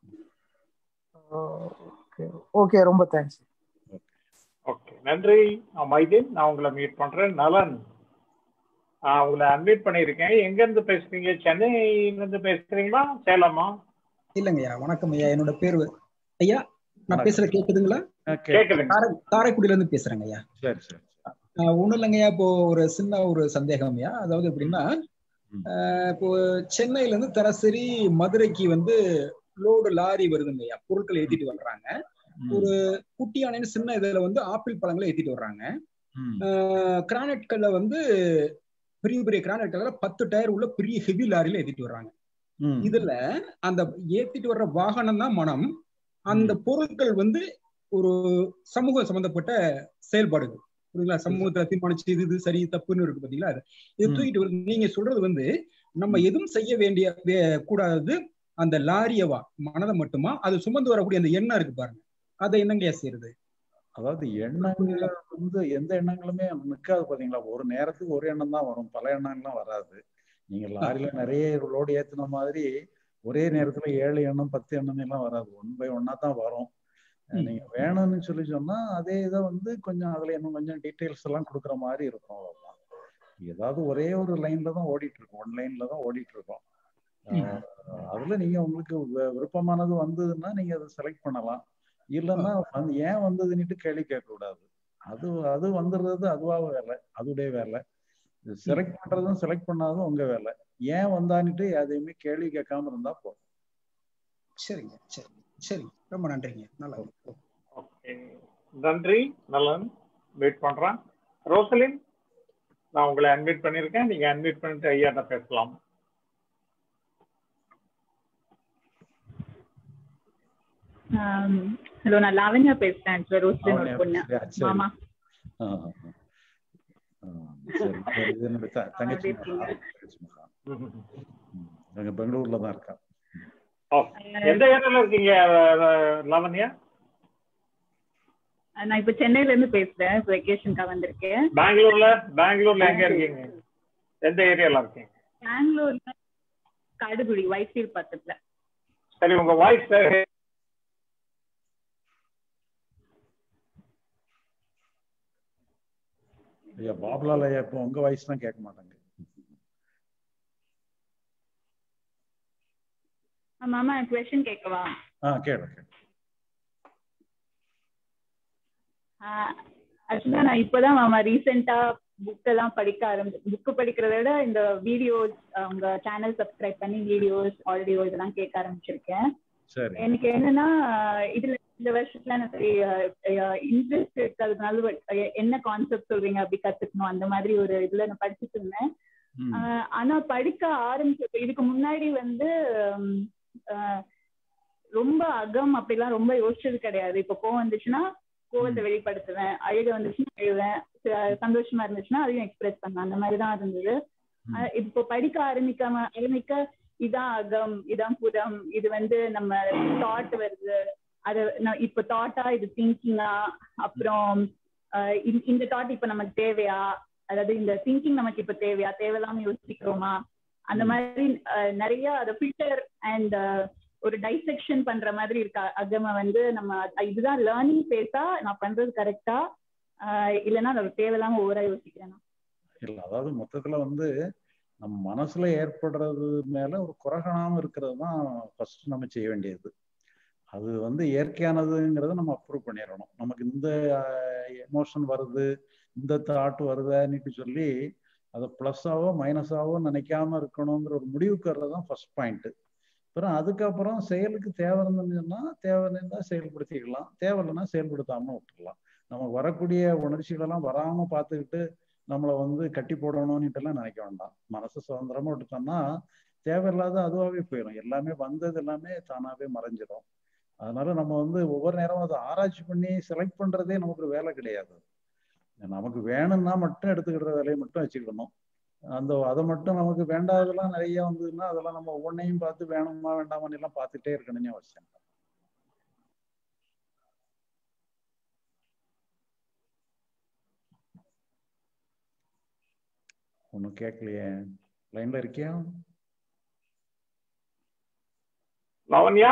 ஓகே ரொம்ப தேங்க்ஸ் ஓகே நன்றி மைதீன் நான் உங்களை மீட் பண்றேன் நலன் உங்களை அன்வைட் பண்ணியிருக்கேன் எங்க இருந்து பேசுறீங்க சென்னையில இருந்து பேசுறீங்களா சேலமா இல்லைங்கய்யா வணக்கம் ஐயா என்னோட பேர் ஐயா நான் பேசுற கேக்குதுங்களா கேக்குதுங்க காரைக்குடியில இருந்து பேசுறேங்க ஐயா சரி சரி ஒண்ணும் இல்லைங்கய்யா இப்போ ஒரு சின்ன ஒரு சந்தேகம் ஐயா அதாவது எப்படின்னா இப்போ சென்னையில இருந்து தரசரி மதுரைக்கு வந்து லோடு லாரி வருதுங்க ஐயா பொருட்களை ஏத்திட்டு வர்றாங்க ஒரு குட்டியான சின்ன இதுல வந்து ஆப்பிள் பழங்களை ஏத்திட்டு வர்றாங்க கிரானைட்கள்ல வந்து பெரிய பெரிய கிரானைட்கள்ல பத்து டயர் உள்ள பெரிய ஹெவி லாரியில ஏத்திட்டு வர்றாங்க இதுல அந்த ஏத்திட்டு வர்ற வாகனம் தான் மனம் அந்த பொருட்கள் வந்து ஒரு சமூக சம்பந்தப்பட்ட செயல்பாடுகள் புரியுங்களா சமூகத்துல தீர்மானிச்சு இது இது சரி தப்புன்னு இருக்கு பாத்தீங்களா இது தூக்கிட்டு வருது நீங்க சொல்றது வந்து நம்ம எதுவும் செய்ய வேண்டிய கூடாது அந்த லாரியவா மனதை மட்டுமா அது சுமந்து வரக்கூடிய அந்த எண்ணம் இருக்கு பாருங்க அதை என்னங்கய்யா செய்யறது அதாவது எண்ணங்கள் வந்து எந்த எண்ணங்களுமே நிற்காது பாத்தீங்களா ஒரு நேரத்துக்கு ஒரு எண்ணம் தான் வரும் பல எண்ணங்கள்லாம் வராது நீங்க லாரியில நிறைய லோடு ஏத்துன மாதிரி ஒரே நேரத்துல ஏழு எண்ணம் பத்து எண்ணம் எல்லாம் வராது ஒன் பை ஒன்னா தான் வரும் நீங்க வேணும்னு சொல்லி சொன்னா அதே இதை வந்து கொஞ்சம் அதுல இன்னும் கொஞ்சம் டீட்டெயில்ஸ் எல்லாம் கொடுக்குற மாதிரி இருக்கும் அவ்வளவுதான் ஏதாவது ஒரே ஒரு லைன்ல தான் ஓடிட்டு இருக்கோம் ஒன் லைன்ல தான் ஓடிட்டு இருக்கோம் அதுல நீங்க உங்களுக்கு விருப்பமானது வந்ததுன்னா நீங்க அதை செலக்ட் பண்ணலாம் இல்லைன்னா வந்து ஏன் வந்ததுன்னுட்டு கேள்வி கேட்க கூடாது அது அது வந்துடுறது அதுவாக வேலை அதுடைய வேலை செலக்ட் பண்றதும் செலக்ட் பண்ணாததும் உங்க வேலை ஏன் வந்தான்னுட்டு எதையுமே கேள்வி கேட்காம இருந்தா போதும் சரிங்க சரி சரி ரொம்ப நன்றிங்க நல்லா ஓகே நன்றி நலன் வெயிட் பண்றேன் ரோசலின் நான் உங்களை அட்மிட் பண்ணிருக்கேன் நீங்க அட்மிட் பண்ணிட்டு ஐயாட்ட பேசலாம் ஹலோ நான் லாவண்யா பேசுறேன் ரோஸ்லின் ஒரு பொண்ணு மாமா தங்கச்சி நாங்க பெங்களூர்ல தான் இருக்கா எந்த ஏரியால இருக்கீங்க லாவண்யா நான் இப்ப சென்னையில இருந்து பேசுறேன் வெக்கேஷனுக்காக வந்திருக்கேன் பெங்களூர்ல பெங்களூர்ல எங்க இருக்கீங்க எந்த ஏரியால இருக்கீங்க பெங்களூர்ல காடுகுடி வைஃபீல் பக்கத்துல சரி உங்க வாய்ஸ் ஐயா பாபுலால் ஐயா இப்போ உங்க வாய்ஸ் தான் கேட்க மாட்டாங்க மாமா கொஸ்டின் கேட்கவா ஆ கேளு கேளு ஆக்சுவலா நான் இப்பதான் மாமா ரீசெண்டா புக் எல்லாம் படிக்க ஆரம்பிச்சு புக்கு படிக்கிறத விட இந்த வீடியோஸ் உங்க சேனல் சப்ஸ்கிரைப் பண்ணி வீடியோஸ் ஆடியோ இதெல்லாம் கேட்க ஆரம்பிச்சிருக்கேன் எனக்கு என்னன்னா இதுல இந்த வருஷத்துல எனக்கு இன்ட்ரெஸ்ட் இருக்கிறதுனால என்ன கான்செப்ட் சொல்றீங்க அப்படி கத்துக்கணும் அந்த மாதிரி ஒரு இதுல நான் படிச்சுட்டு இருந்தேன் ஆனா படிக்க ஆரம்பிச்ச இதுக்கு முன்னாடி வந்து ரொம்ப அகம் அப்படிலாம் ரொம்ப யோசிச்சது கிடையாது இப்ப கோவம் வந்துச்சுன்னா கோவத்தை வெளிப்படுத்துவேன் அழுக வந்துச்சுன்னா அழுவேன் சந்தோஷமா இருந்துச்சுன்னா அதையும் எக்ஸ்பிரஸ் பண்ணேன் அந்த மாதிரிதான் இருந்தது இப்போ படிக்க ஆரம்பிக்காம ஆரம்பிக்க இதான் அகம் இதான் புறம் இது வந்து நம்ம தாட் வருது அது இப்ப தாட்டா இது திங்கிங்கா அப்புறம் இந்த தாட் இப்ப நமக்கு தேவையா அதாவது இந்த திங்கிங் நமக்கு இப்ப தேவையா தேவையில்லாம யோசிக்கிறோமா அந்த மாதிரி நிறைய அதை ஃபில்டர் அண்ட் ஒரு டைசெக்ஷன் பண்ற மாதிரி இருக்க அகம வந்து நம்ம இதுதான் லேர்னிங் பேஸா நான் பண்றது கரெக்டா இல்லைன்னா அதை தேவையில்லாம ஓவரா யோசிக்கிறேன் இல்ல அதாவது மொத்தத்துல வந்து நம்ம மனசுல ஏற்படுறது மேல ஒரு குறகாணாம இருக்கிறது தான் ஃபர்ஸ்ட் நம்ம செய்ய வேண்டியது அது வந்து இயற்கையானதுங்கிறத நம்ம அப்ரூவ் பண்ணிடணும் நமக்கு இந்த எமோஷன் வருது இந்த தாட் வருதுன்னுட்டு சொல்லி அதை ப்ளஸ்ஸாவோ மைனஸாவோ நினைக்காம இருக்கணுங்கிற ஒரு முடிவுக்கு வர்றதுதான் ஃபர்ஸ்ட் பாயிண்ட் அப்புறம் அதுக்கப்புறம் செயலுக்கு தேவை இருந்ததுன்னா தேவை இருந்தால் செயல்படுத்திக்கலாம் தேவையில்லைன்னா செயல்படுத்தாம விட்டுடலாம் நமக்கு வரக்கூடிய உணர்ச்சிகளெல்லாம் வராம பார்த்துக்கிட்டு நம்மளை வந்து கட்டி போடணும்னுட்டுலாம் நினைக்க வேண்டாம் மனசு சுதந்திரமா விட்டுட்டோம்னா தேவையில்லாத அதுவாகவே போயிடும் எல்லாமே வந்தது எல்லாமே தானாவே மறைஞ்சிடும் அதனால நம்ம வந்து ஒவ்வொரு நேரமும் அதை ஆராய்ச்சி பண்ணி செலக்ட் பண்றதே நமக்கு வேலை கிடையாது நமக்கு வேணும்னா மட்டும் எடுத்துக்கிற வேலையை மட்டும் வச்சுக்கணும் அந்த அதை மட்டும் நமக்கு வேண்டாததெல்லாம் நிறைய வந்ததுன்னா அதெல்லாம் நம்ம ஒவ்வொன்றையும் பார்த்து வேணுமா வேண்டாமான்னு எல்லாம் பார்த்துட்டே இருக்கணும்னு அவசியம் ஒன்றும் கேட்கலையே லைன்ல இருக்கியா லவன்யா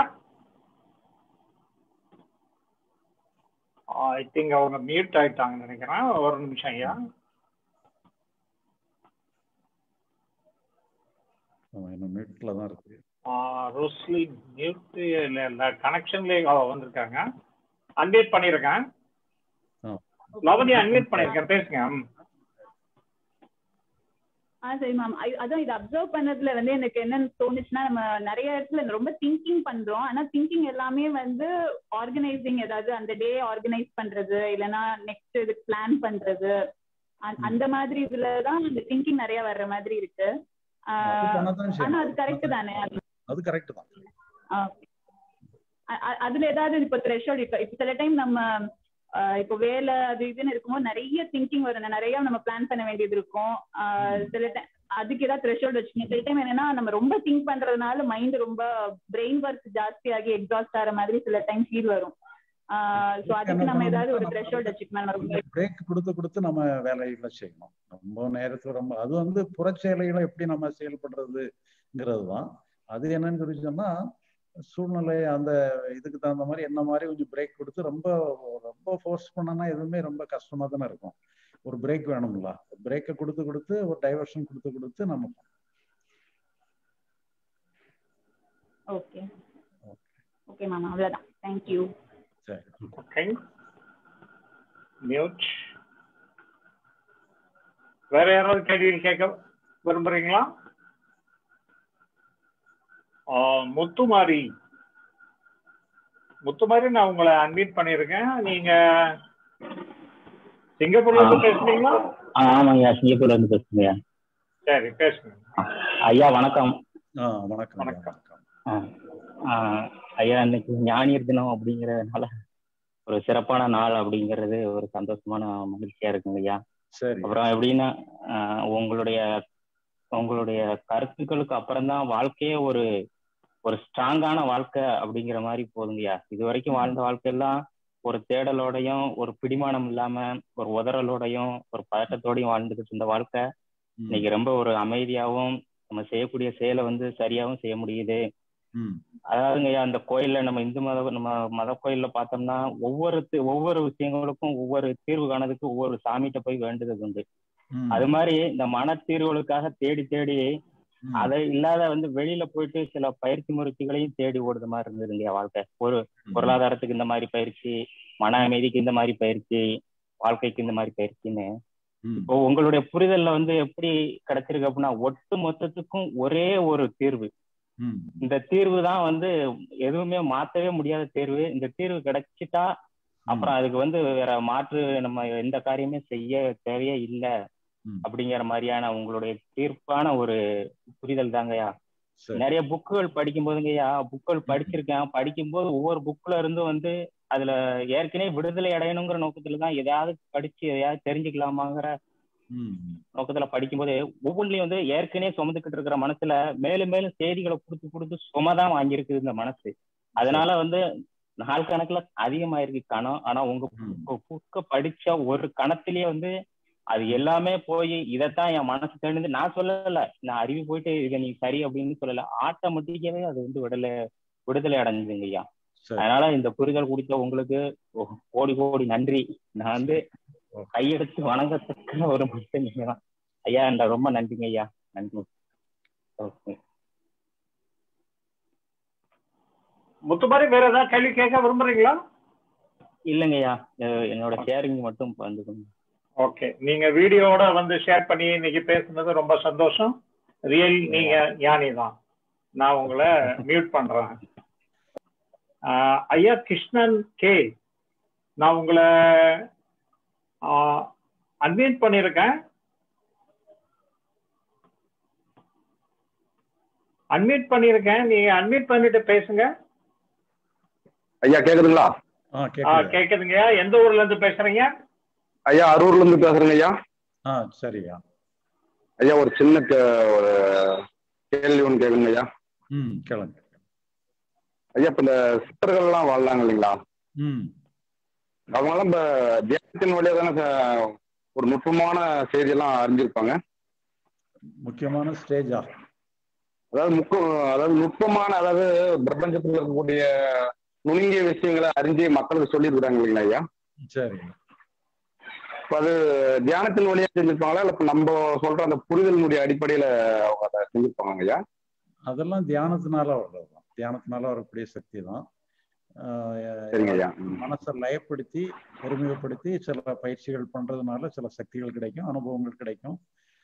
ஐ திங்க் அவங்க மியூட் ஆயிட்டாங்கன்னு நினைக்கிறேன் ஒரு நிமிஷம் ஐயா இன்னும் மியூட்ல தான் இருக்கு ரோஸ்லி மியூட் இல்ல இல்ல கனெக்ஷன்லயே வந்திருக்காங்க அன்மியூட் பண்ணிருக்கேன் லவன்யா அன்மியூட் பண்ணிருக்கேன் பேசுங்க ஆ சரி மேம் அதான் இது அப்சர்வ் பண்ணதுல வந்து எனக்கு என்னன்னு தோணுச்சுன்னா நம்ம நிறைய இடத்துல ரொம்ப திங்கிங் பண்றோம் ஆனா திங்கிங் எல்லாமே வந்து ஆர்கனைசிங் ஏதாவது அந்த டே ஆர்கனைஸ் பண்றது இல்லைன்னா நெக்ஸ்ட் இதுக்கு பிளான் பண்றது அந்த மாதிரி இதுலதான் அந்த திங்கிங் நிறைய வர்ற மாதிரி இருக்கு ஆனா அது கரெக்ட் தானே அது கரெக்ட் தான் அதுல ஏதாவது இப்ப த்ரெஷோல்ட் இப்ப இப்ப சில டைம் நம்ம இப்போ வேலை அது இதுன்னு இருக்கும்போது நிறைய திங்கிங் வரும் நிறைய நம்ம பிளான் பண்ண வேண்டியது இருக்கும் சில டைம் அதுக்கு ஏதாவது த்ரெஷோல்ட் வச்சுக்கோங்க சில டைம் என்னன்னா நம்ம ரொம்ப திங்க் பண்றதுனால மைண்ட் ரொம்ப பிரெயின் ஒர்க் ஜாஸ்தியாகி எக்ஸாஸ்ட் ஆகிற மாதிரி சில டைம் ஃபீல் வரும் சோ அதுக்கு நம்ம ஏதாவது ஒரு த்ரெஷோல்ட் வச்சுக்கணும் பிரேக் கொடுத்து கொடுத்து நம்ம வேலைகளை செய்யணும் ரொம்ப நேரத்துல ரொம்ப அது வந்து புறச்செயலைகளை எப்படி நம்ம செயல்படுறதுங்கிறது தான் அது என்னன்னு சொல்லி சொன்னா சூழ்நிலை அந்த இதுக்கு தகுந்த மாதிரி என்ன மாதிரி கொஞ்சம் பிரேக் கொடுத்து ரொம்ப ரொம்ப ஃபோர்ஸ் பண்ணனா எதுவுமே ரொம்ப கஷ்டமா தானே இருக்கும் ஒரு பிரேக் வேணும்ல பிரேக்கை கொடுத்து கொடுத்து ஒரு டைவர்ஷன் கொடுத்து கொடுத்து நம்ம ஓகே ஓகே மேம் அவ்வளவுதான் தேங்க்யூ சரி ஓகே மியூட் வேற யாராவது கேள்வி கேட்க விரும்புறீங்களா முத்துமாரி முத்துமாரி நான் உங்களை அன்மீட் பண்ணிருக்கேன் நீங்க சிங்கப்பூர்ல இருந்து பேசுறீங்களா ஆமாங்கய்யா சிங்கப்பூர்ல இருந்து பேசுறேங்க சரி பேசுங்க ஐயா வணக்கம் வணக்கம் வணக்கம் ஐயா இன்னைக்கு ஞானியர் தினம் அப்படிங்கறதுனால ஒரு சிறப்பான நாள் அப்படிங்கிறது ஒரு சந்தோஷமான மகிழ்ச்சியா இருக்குங்க ஐயா சரி அப்புறம் எப்படின்னா உங்களுடைய உங்களுடைய கருத்துக்களுக்கு அப்புறம் தான் வாழ்க்கையே ஒரு ஒரு ஸ்ட்ராங்கான வாழ்க்கை அப்படிங்கிற மாதிரி போதுங்கய்யா இது வரைக்கும் வாழ்ந்த வாழ்க்கையெல்லாம் ஒரு தேடலோடையும் ஒரு பிடிமானம் இல்லாம ஒரு உதறலோடையும் ஒரு பதட்டத்தோடையும் வாழ்ந்துகிட்டு இருந்த வாழ்க்கை இன்னைக்கு ரொம்ப ஒரு அமைதியாவும் நம்ம செய்யக்கூடிய செயலை வந்து சரியாவும் செய்ய முடியுது அதாவதுங்கய்யா அந்த கோயில்ல நம்ம இந்து மத நம்ம மத கோயில்ல பார்த்தோம்னா ஒவ்வொரு ஒவ்வொரு விஷயங்களுக்கும் ஒவ்வொரு தீர்வு காணதுக்கு ஒவ்வொரு சாமிகிட்ட போய் வேண்டுதல் உண்டு அது மாதிரி இந்த மன தீர்வுகளுக்காக தேடி தேடி அதை இல்லாத வந்து வெளியில போயிட்டு சில பயிற்சி முயற்சிகளையும் தேடி ஓடுற மாதிரி இருந்ததுங்க வாழ்க்கை ஒரு பொருளாதாரத்துக்கு இந்த மாதிரி பயிற்சி மன அமைதிக்கு இந்த மாதிரி பயிற்சி வாழ்க்கைக்கு இந்த மாதிரி பயிற்சின்னு இப்போ உங்களுடைய புரிதல்ல வந்து எப்படி கிடைச்சிருக்கு அப்படின்னா ஒட்டு மொத்தத்துக்கும் ஒரே ஒரு தீர்வு இந்த தீர்வு தான் வந்து எதுவுமே மாத்தவே முடியாத தேர்வு இந்த தீர்வு கிடைச்சிட்டா அப்புறம் அதுக்கு வந்து வேற மாற்று நம்ம எந்த காரியமே செய்ய தேவையே இல்லை அப்படிங்கிற மாதிரியான உங்களுடைய தீர்ப்பான ஒரு புரிதல் தாங்கய்யா நிறைய புக்குகள் படிக்கும் போதுங்கய்யா புக்குகள் படிச்சிருக்கேன் படிக்கும்போது ஒவ்வொரு புக்ல இருந்து வந்து அதுல ஏற்கனவே விடுதலை அடையணுங்கிற நோக்கத்துல தான் எதையாவது படிச்சு எதையாவது தெரிஞ்சுக்கலாமாங்கிற நோக்கத்துல படிக்கும்போது ஒவ்வொன்றிலையும் வந்து ஏற்கனவே சுமந்துக்கிட்டு இருக்கிற மனசுல மேலும் மேலும் செய்திகளை கொடுத்து கொடுத்து சுமதான் வாங்கியிருக்குது இந்த மனசு அதனால வந்து நாள் கணக்குல அதிகமாயிருக்கு கணம் ஆனா உங்க புக்க படிச்ச ஒரு கணத்திலேயே வந்து அது எல்லாமே போய் இதைத்தான் என் மனசு தெரிஞ்சு நான் சொல்லல நான் அறிவு போயிட்டு இதை நீ சரி அப்படின்னு சொல்லல ஆட்டோமேட்டிக்காவே அது வந்து விடலை விடுதலை அடைஞ்சுங்க ஐயா அதனால இந்த புரிதல் கொடுத்த உங்களுக்கு கோடி கோடி நன்றி நான் வந்து கையெடுத்து வணங்கத்தக்க ஒரு மனுஷன் நீங்க தான் ஐயா என்ற ரொம்ப நன்றிங்க ஐயா நன்றி ஓகே முத்துமாரி வேற ஏதாவது கேள்வி கேட்க விரும்புறீங்களா இல்லைங்கய்யா என்னோட ஷேரிங் மட்டும் வந்துக்கணும் ஓகே நீங்க வீடியோட வந்து ஷேர் பண்ணி இன்னைக்கு பேசுனது ரொம்ப சந்தோஷம் ரியல் நீங்க ஞானி தான் நான் உங்களை மியூட் பண்றேன் ஐயா கிருஷ்ணன் கே நான் உங்களை அன்மியூட் பண்ணியிருக்கேன் அன்மியூட் பண்ணியிருக்கேன் நீங்க அன்மியூட் பண்ணிட்டு பேசுங்க ஐயா கேக்குதுங்களா கேக்குதுங்கய்யா எந்த ஊர்ல இருந்து பேசுறீங்க ஐயா அரூர்ல இருந்து பேசுறேங்க ஐயா ஆ சரியா ஐயா ஒரு சின்ன ஒரு கேள்வி ஒன்று கேட்குங்க ஐயா ம் கேளுங்க ஐயா இப்ப இந்த சித்தர்கள் எல்லாம் வாழலாங்க இல்லைங்களா ம் அவங்களாம் இப்ப தியானத்தின் வழியா தானே ஒரு நுட்பமான செய்தியெல்லாம் அறிஞ்சிருப்பாங்க முக்கியமான ஸ்டேஜா அதாவது முக்க அதாவது நுட்பமான அதாவது பிரபஞ்சத்தில் இருக்கக்கூடிய நுணுங்கிய விஷயங்களை அறிஞ்சு மக்களுக்கு சொல்லியிருக்கிறாங்க இல்லைங்களா ஐயா சரி இப்போ அது தியானத்தின் வழியா செஞ்சிருப்பாங்களா இல்லை இப்போ நம்ம சொல்ற அந்த புரிதலினுடைய அடிப்படையில அவங்க அதை செஞ்சிருப்பாங்க ஐயா அதெல்லாம் தியானத்தினால வர்றதுதான் தியானத்தினால வரக்கூடிய சக்தி தான் மனசை லயப்படுத்தி ஒருமுகப்படுத்தி சில பயிற்சிகள் பண்றதுனால சில சக்திகள் கிடைக்கும் அனுபவங்கள் கிடைக்கும்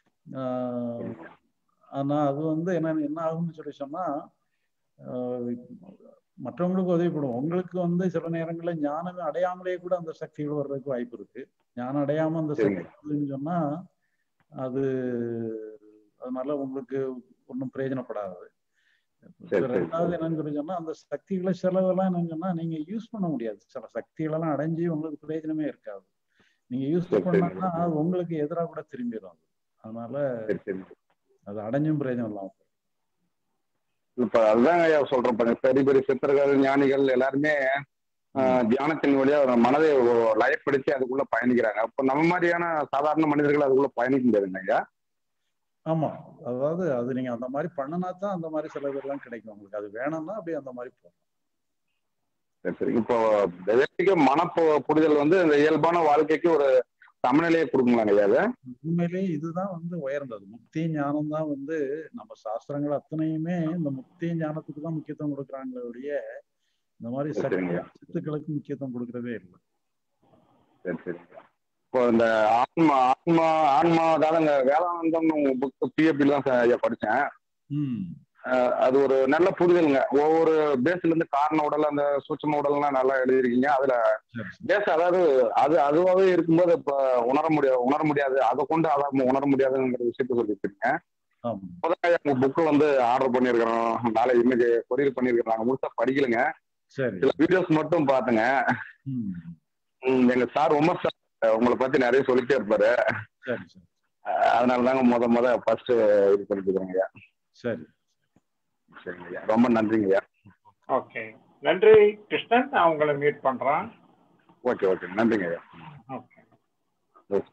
ஆனா அது வந்து என்ன என்ன ஆகும்னு சொல்லி சொன்னா மற்றவங்களுக்கு உதவி பண்ணும் உங்களுக்கு வந்து சில நேரங்களில் ஞானம் அடையாமலே கூட அந்த சக்திகள் வர்றதுக்கு வாய்ப்பு இருக்கு ஞானம் அடையாம அந்த சக்தி சொன்னா அது அதனால உங்களுக்கு ஒன்றும் பிரயோஜனப்படாது ரெண்டாவது என்னன்னு சொல்லி சொன்னா அந்த சக்திகளை செலவெல்லாம் என்னன்னு சொன்னா நீங்க யூஸ் பண்ண முடியாது சில சக்திகளெல்லாம் அடைஞ்சு உங்களுக்கு பிரயோஜனமே இருக்காது நீங்க யூஸ் பண்ணாங்கன்னா அது உங்களுக்கு எதிராக கூட திரும்பிடும் அதனால அது அடைஞ்சும் பிரயோஜனம் இல்லாம இப்ப அதுதான் ஐயா சொல்றேன் பெரிய பெரிய சித்தர்கள் ஞானிகள் எல்லாருமே தியானத்தின் வழியா மனதை லயப்படுத்தி அதுக்குள்ள பயணிக்கிறாங்க அப்ப நம்ம மாதிரியான சாதாரண மனிதர்கள் அதுக்குள்ள பயணிக்க முடியாதுங்க ஐயா ஆமா அதாவது அது நீங்க அந்த மாதிரி பண்ணினா தான் அந்த மாதிரி சில இதெல்லாம் கிடைக்கும் உங்களுக்கு அது வேணும்னா அப்படியே அந்த மாதிரி போகும் சரி சரி இப்போ விவேக மனப்போ புரிதல் வந்து இந்த இயல்பான வாழ்க்கைக்கு ஒரு சமநிலையை கொடுக்குங்களாங்க ஐயா அது உண்மையிலே இதுதான் வந்து உயர்ந்தது முக்தி ஞானம் தான் வந்து நம்ம சாஸ்திரங்கள் அத்தனையுமே இந்த முக்தி ஞானத்துக்கு தான் முக்கியத்துவம் கொடுக்குறாங்களே ஒழிய இந்த மாதிரி சரி, சக்தி சரிங்க. சித்துக்களுக்கு முக்கியத்துவம் கொடுக்கறதே இல்லை சரி சரி இப்போ இந்த ஆன்மா ஆன்மா ஆன்மா அதாவது இந்த வேதாந்தம் புக் பிஎப்பி தான் சார் ஐயா படித்தேன் ம் அது ஒரு நல்ல புரிதலுங்க ஒவ்வொரு பேஸ்ல இருந்து காரண உடல் அந்த சூட்சம உடல்லாம் நல்லா எழுதியிருக்கீங்க அதுல பேஸ் அதாவது அது அதுவாகவே இருக்கும்போது இப்ப உணர முடியாது உணர முடியாது அதை கொண்டு அதை உணர முடியாதுங்கிற விஷயத்த சொல்லியிருக்கீங்க ஆமா முதல்ல உங்க புக்கு வந்து ஆர்டர் பண்ணியிருக்கிறோம் நாளை இன்னைக்கு கொரியர் பண்ணியிருக்கிறோம் நாங்க முழுசா படிக்கலைங்க சரி சில வீடியோஸ் மட்டும் பாத்துங்க ம் ம், எங்க சார் உமர் சார் உங்களை பத்தி நிறைய சொல்லிட்டே இருப்பாரு சரி சரி அஹ் அதனால தாங்க முத முத ஃபர்ஸ்ட் இது பண்ணிருக்கிறேங்க ஐயா சரி சரிங்க ஐயா ரொம்ப நன்றிங்க ஐயா ஓகே நன்றி கிருஷ்ணன் நான் உங்களை மீட் பண்றேன் ஓகே ஓகே நன்றிங்க ஐயா ஓகே ஓகே.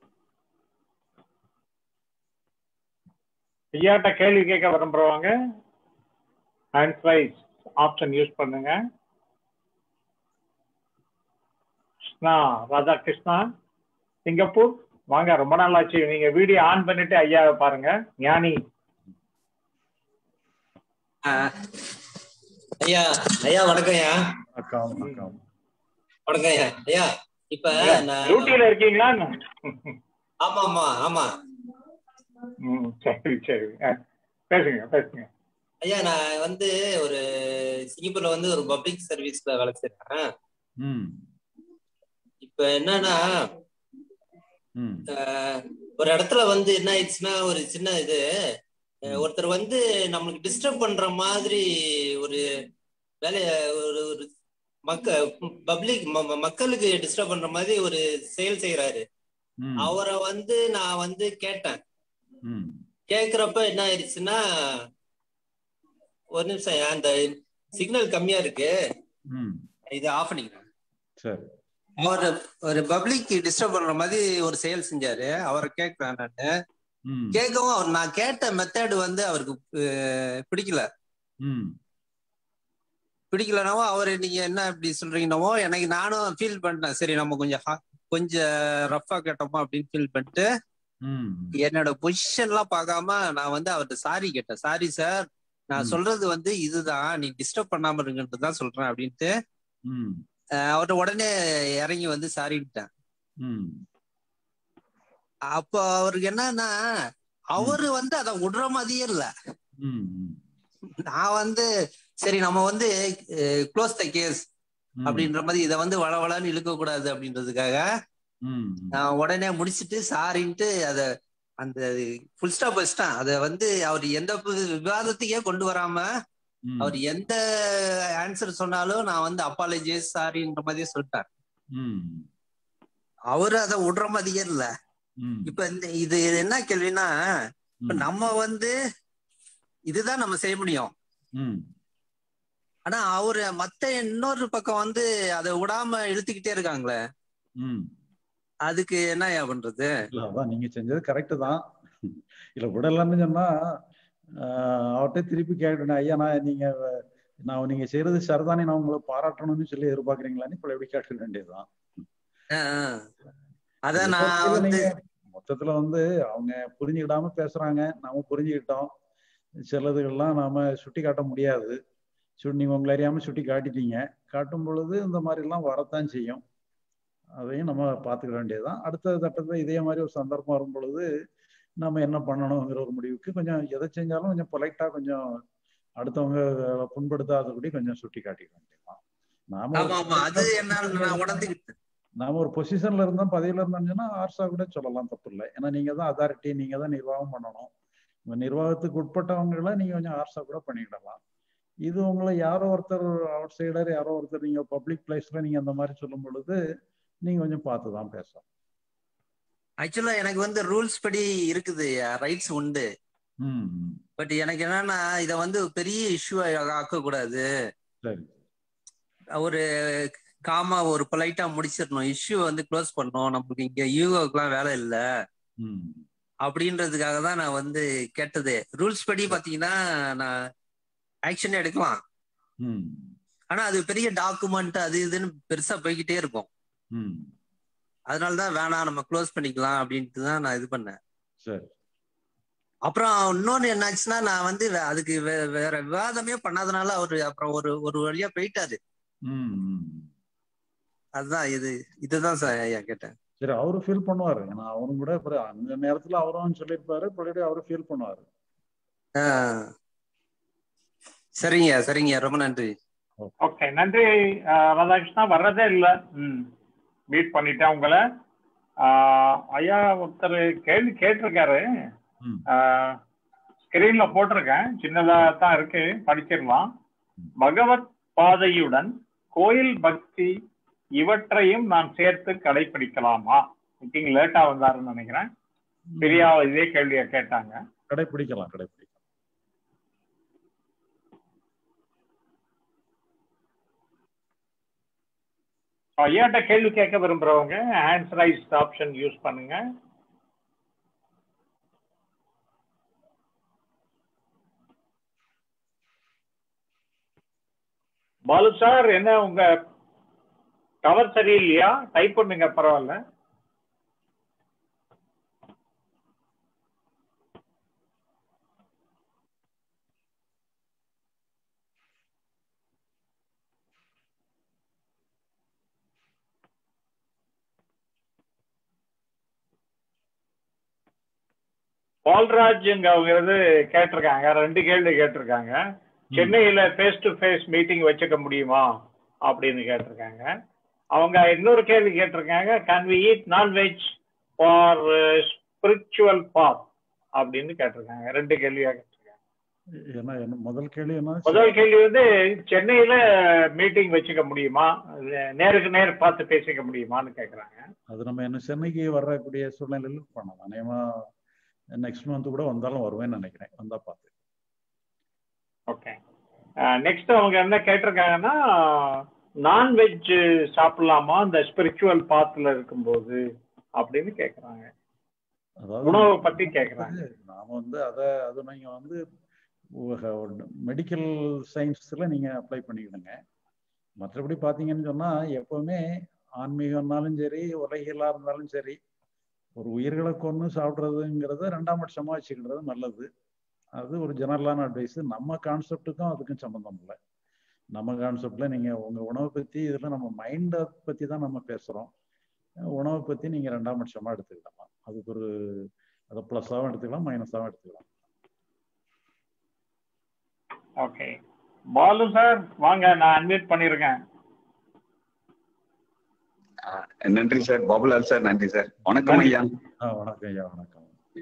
ஐயாட்ட கேள்வி கேட்க விரும்புறவங்க ஹேண்ட் ரைஸ் ஆப்ஷன் யூஸ் பண்ணுங்க கிருஷ்ணா ராதா கிருஷ்ணா சிங்கப்பூர் வாங்க ரொம்ப நாள் ஆச்சு நீங்க வீடியோ ஆன் பண்ணிட்டு ஐயாவை பாருங்க ஞானி ஐயா ஐயா வணக்கம் ஐயா அக்காம் அக்காம் வணக்கம் ஐயா ஐயா இப்ப நான் டியூட்டியில இருக்கீங்களா ஆமா ஆமா ஆமா ம், சரி சரி அஹ், பேசுங்க பேசுங்க ஐயா நான் வந்து ஒரு சிங்கப்பூர்ல வந்து ஒரு பப்ளிக் சர்வீஸ்ல வேலை செய்றேன் ம் இப்ப என்னன்னா ம் அஹ், ஒரு இடத்துல வந்து என்ன ஆயிடுச்சுன்னா ஒரு சின்ன இது அஹ், ஒருத்தர் வந்து நம்மளுக்கு டிஸ்டர்ப் பண்ற மாதிரி ஒரு வேலைய ஒரு ஒரு மக்க பப்ளிக் மக்களுக்கு டிஸ்டர்ப் பண்ற மாதிரி ஒரு செயல் செய்யறாரு ம் அவரை வந்து நான் வந்து கேட்டேன் ம் கேக்குறப்ப என்ன ஆயிடுச்சுன்னா ஒரு நிமிஷம் ஐயா, அந்த சிக்னல் கம்மியா இருக்கு ம் இது ஆஃப் பண்ணிக்கிறேன் சரி ஒரு ஒரு பப்ளிக் டிஸ்டர்ப் பண்ற மாதிரி ஒரு செயல் செஞ்சாரு அவரை கேட்கிறேன் நானு ம் கேட்கவும் அவர் நான் கேட்ட மெத்தட் வந்து அவருக்கு அஹ், பிடிக்கல ம் பிடிக்கலனாவோ அவர் நீங்க என்ன இப்படி சொல்றீங்கன்னாவோ எனக்கு நானும் ஃபீல் பண்ணிட்டேன் சரி நம்ம கொஞ்சம் ha- கொஞ்சம் ரஃபா கேட்டோமா அப்படின்னு ஃபீல் பண்ணிட்டு ம் என்னோட பொசிஷன் எல்லாம் பார்க்காம நான் வந்து அவர்கிட்ட சாரி கேட்டேன் சாரி சார் நான் ம். சொல்றது வந்து இதுதான் நீ டிஸ்டர்ப் பண்ணாம இருங்கன்றது தான் சொல்றேன் அப்படின்ட்டு ம் அஹ் அவர்ட்ட உடனே இறங்கி வந்து சாரின்ட்டேன் ம் அப்போ அவருக்கு என்னன்னா அவரு வந்து அதை விடுற மாதிரியே இல்ல ம் ம் நான் வந்து சரி நம்ம வந்து க்ளோஸ் த கேஸ் ம். அப்படின்ற மாதிரி இதை வந்து வளவளன்னு இழுக்க கூடாது அப்படின்றதுக்காக ம் நான் உடனே முடிச்சிட்டு சாரின்ட்டு அத அந்த ஃபுல் ஸ்டாப் வச்சிட்டேன் அதை வந்து அவர் எந்த வி- விவாதத்துக்கே கொண்டு வராம ம் அவர் எந்த ஆன்சர் சொன்னாலும் நான் வந்து அப்பாலஜிஸ் சாரின்ற மாதிரியே சொல்லிட்டேன் ம் அவரு அதை விடுற மாதிரியே இல்ல ம் இப்ப இந்த இது என்ன கேள்வினா இப்ப ம். நம்ம வந்து இதுதான் நம்ம செய்ய முடியும் ம் ஆனா அவரு மத்த இன்னொரு பக்கம் வந்து அதை விடாம இழுத்துக்கிட்டே இருக்காங்களே ம் அதுக்கு என்னய்யா பண்றது இல்ல அதான் நீங்க செஞ்சது கரெக்டு தான் இல்ல விடலன்னு சொன்னா ஆஹ், அவர்ட்ட திருப்பி கேட்டேன் ஐயா நான் நீங்க நான் நீங்க செய்யறது சரிதானே நான் உங்களை பாராட்டணும்னு சொல்லி எதிர்பார்க்கறீங்களான்னு இப்ப எப்படி கேட்க வேண்டியதுதான் ஆஹ் ஆஹ். அதான் நான் மொத்தத்துல வந்து நீங்க மொத்தத்துல வந்து அவங்க புரிஞ்சுக்கிடாம பேசுறாங்க நாம புரிஞ்சுக்கிட்டோம் சிலதுகள்லாம் நாம சுட்டி காட்ட முடியாது சு- நீங்க உங்களை அறியாம சுட்டி காட்டிட்டீங்க காட்டும் பொழுது இந்த மாதிரி எல்லாம் வரத்தான் செய்யும் அதையும் நம்ம பார்த்துக்க வேண்டியதுதான் அடுத்த கட்டத்துல இதே மாதிரி ஒரு சந்தர்ப்பம் வரும் பொழுது நம்ம என்ன பண்ணணுங்கிற ஒரு முடிவுக்கு கொஞ்சம் எதை செஞ்சாலும் கொஞ்சம் பொலைட்டா கொஞ்சம் அடுத்தவங்க புண்படுத்தாதபடி கொஞ்சம் சுட்டி காட்டிக்க வேண்டியதுதான் நாம ஆமா ஆமா அது என்னால நான் உணர்ந்துக்கிட்டேன் நாம ஒரு பொசிஷன்ல இருந்தோம் பதவியில இருந்தோம்னா ஆர்ஸா கூட சொல்லலாம் தப்பு இல்லை ஏன்னா நீங்க தான் அதாரிட்டி நீங்க தான் நிர்வாகம் பண்ணணும் உங்க நிர்வாகத்துக்கு உட்பட்டவங்களை நீங்க கொஞ்சம் ஆர்ஸா கூட பண்ணிக்கிடலாம் இது உங்களை யாரோ ஒருத்தர் அவுட் சைடர் யாரோ ஒருத்தர் நீங்க பப்ளிக் பிளேஸ்ல நீங்க அந்த மாதிரி சொல்லும் பொழுது நீங்க கொஞ்சம் பார்த்து தான் பேசணும் ஆக்சுவலா எனக்கு வந்து ரூல்ஸ் படி இருக்குது ரைட்ஸ் உண்டு ம் ம். பட் எனக்கு என்னன்னா இத வந்து பெரிய இஷ்யூ ஆக்க கூடாது சரி ஒரு காமா ஒரு பொலைட்டா முடிச்சிடணும் இஷ்யூ வந்து க்ளோஸ் பண்ணணும் நம்மளுக்கு இங்க யூகோக்கெல்லாம் வேலை இல்ல ம் அப்படின்றதுக்காக தான் நான் வந்து கேட்டது ரூல்ஸ் படி பாத்தீங்கன்னா நான் ஆக்ஷன் எடுக்கலாம் ம் ஆனா அது பெரிய டாக்குமெண்ட் அது இதுன்னு பெருசா போய்கிட்டே இருக்கும் ம் அதனாலதான் வேணாம் நம்ம க்ளோஸ் பண்ணிக்கலாம் அப்படின்ட்டு தான் நான் இது பண்ணேன் சரி அப்புறம் இன்னொன்னு என்னாச்சுன்னா நான் வந்து வே- அதுக்கு வே- வேற விவாதமே பண்ணாதனால அவரு அப்புறம் ஒரு ஒரு வழியா போயிட்டாரு ம் ம். அதுதான் இது இதுதான் சார் ஐயா கேட்டேன் சரி அவரு ஃபீல் பண்ணுவாரு ஏன்னா அவரும் கூட அப்புறம் அந்த நேரத்துல அவரும் சொல்லியிருப்பாரு பின்னாடி அவரும் ஃபீல் பண்ணுவாரு ஆஹ் சரிங்க சரிங்க ரொம்ப நன்றி ஓகே நன்றி ஆஹ் ராதாகிருஷ்ணா வர்றதே இல்லை ம் மீட் பண்ணிட்டேன் உங்களை ஆஹ் ஐயா ஒருத்தர் கேள்வி கேட்டிருக்காரு ம். ஸ்கிரீன்ல போட்டிருக்கேன் சின்னதா தான் இருக்கு படிச்சிடலாம் பகவத் பாதையுடன் கோயில் பக்தி இவற்றையும் நான் சேர்த்து கடைபிடிக்கலாமா மீட்டிங் லேட்டா வந்தாருன்னு நினைக்கிறேன் பிரியா இதே கேள்வியை கேட்டாங்க கடைபிடிக்கலாம் கடைபிடிக்கலாம் ஐயாட்ட கேள்வி கேட்க விரும்புறவங்க ஹேண்ட்ஸ் ரைஸ் ஆப்ஷன் யூஸ் பண்ணுங்க பாலு சார் என்ன உங்க டவர் சரியில்லையா டைப் பண்ணுங்க பரவாயில்ல பால்ராஜ்ங்கிறது கேட்டிருக்காங்க ரெண்டு கேள்வி கேட்டிருக்காங்க சென்னையில ஃபேஸ் டு ஃபேஸ் மீட்டிங் வச்சுக்க முடியுமா அப்படின்னு கேட்டிருக்காங்க அவங்க இன்னொரு கேள்வி கேட்டிருக்காங்க can we eat nonveg for spiritual path அப்படின்னு கேட்டிருக்காங்க ரெண்டு கேள்வியா கேட்டிருக்காங்க என்ன என்ன முதல் கேள்வி என்ன முதல் கேள்வி வந்து சென்னையில மீட்டிங் வச்சுக்க முடியுமா நேருக்கு நேர் பார்த்து பேசிக்க முடியுமான்னு கேக்குறாங்க அது நம்ம என்ன சென்னைக்கு வரக்கூடிய சூழ்நிலையில் பண்ணலாம் நியமா நெக்ஸ்ட் மந்த் கூட வந்தாலும் வருவேன்னு நினைக்கிறேன் வந்தா பார்த்து ஓகே நெக்ஸ்ட் அவங்க என்ன கேட்டிருக்காங்கன்னா நான்வெஜ் சாப்பிடலாமா இந்த ஸ்பிரிச்சுவல் பாத்துல இருக்கும்போது அப்படின்னு கேக்குறாங்க அதாவது உணவை பத்தி கேக்குறாங்க நாம வந்து அதை அது நீங்க வந்து மெடிக்கல் சயின்ஸ்ல நீங்க அப்ளை பண்ணிக்கிடுங்க மற்றபடி பாத்தீங்கன்னு சொன்னா எப்பவுமே ஆன்மீகம்னாலும் சரி உலகியலா இருந்தாலும் சரி ஒரு உயிர்களை கொண்டு சாப்பிட்றதுங்கிறத ரெண்டாம் பட்சமா வச்சுக்கிறது நல்லது அது ஒரு ஜெனரலான அட்வைஸ் நம்ம கான்செப்டுக்கும் அதுக்கும் சம்மந்தம் இல்லை நம்ம கான்செப்ட்ல நீங்க உங்க உணவை பத்தி இதுல நம்ம மைண்டை பத்தி தான் நம்ம பேசுறோம் உணவை பத்தி நீங்க ரெண்டாம் பட்சமா எடுத்துக்கலாம் அதுக்கு ஒரு அதை பிளஸ்ஸாகவும் எடுத்துக்கலாம் மைனஸாகவும் எடுத்துக்கலாம் ஓகே பாலு சார் வாங்க நான் அன்மியூட் பண்ணிருக்கேன் நன்றி சார் பாபுலால் சார் நன்றி சார் வணக்கம் ஐயா வணக்கம் ஐயா வணக்கம்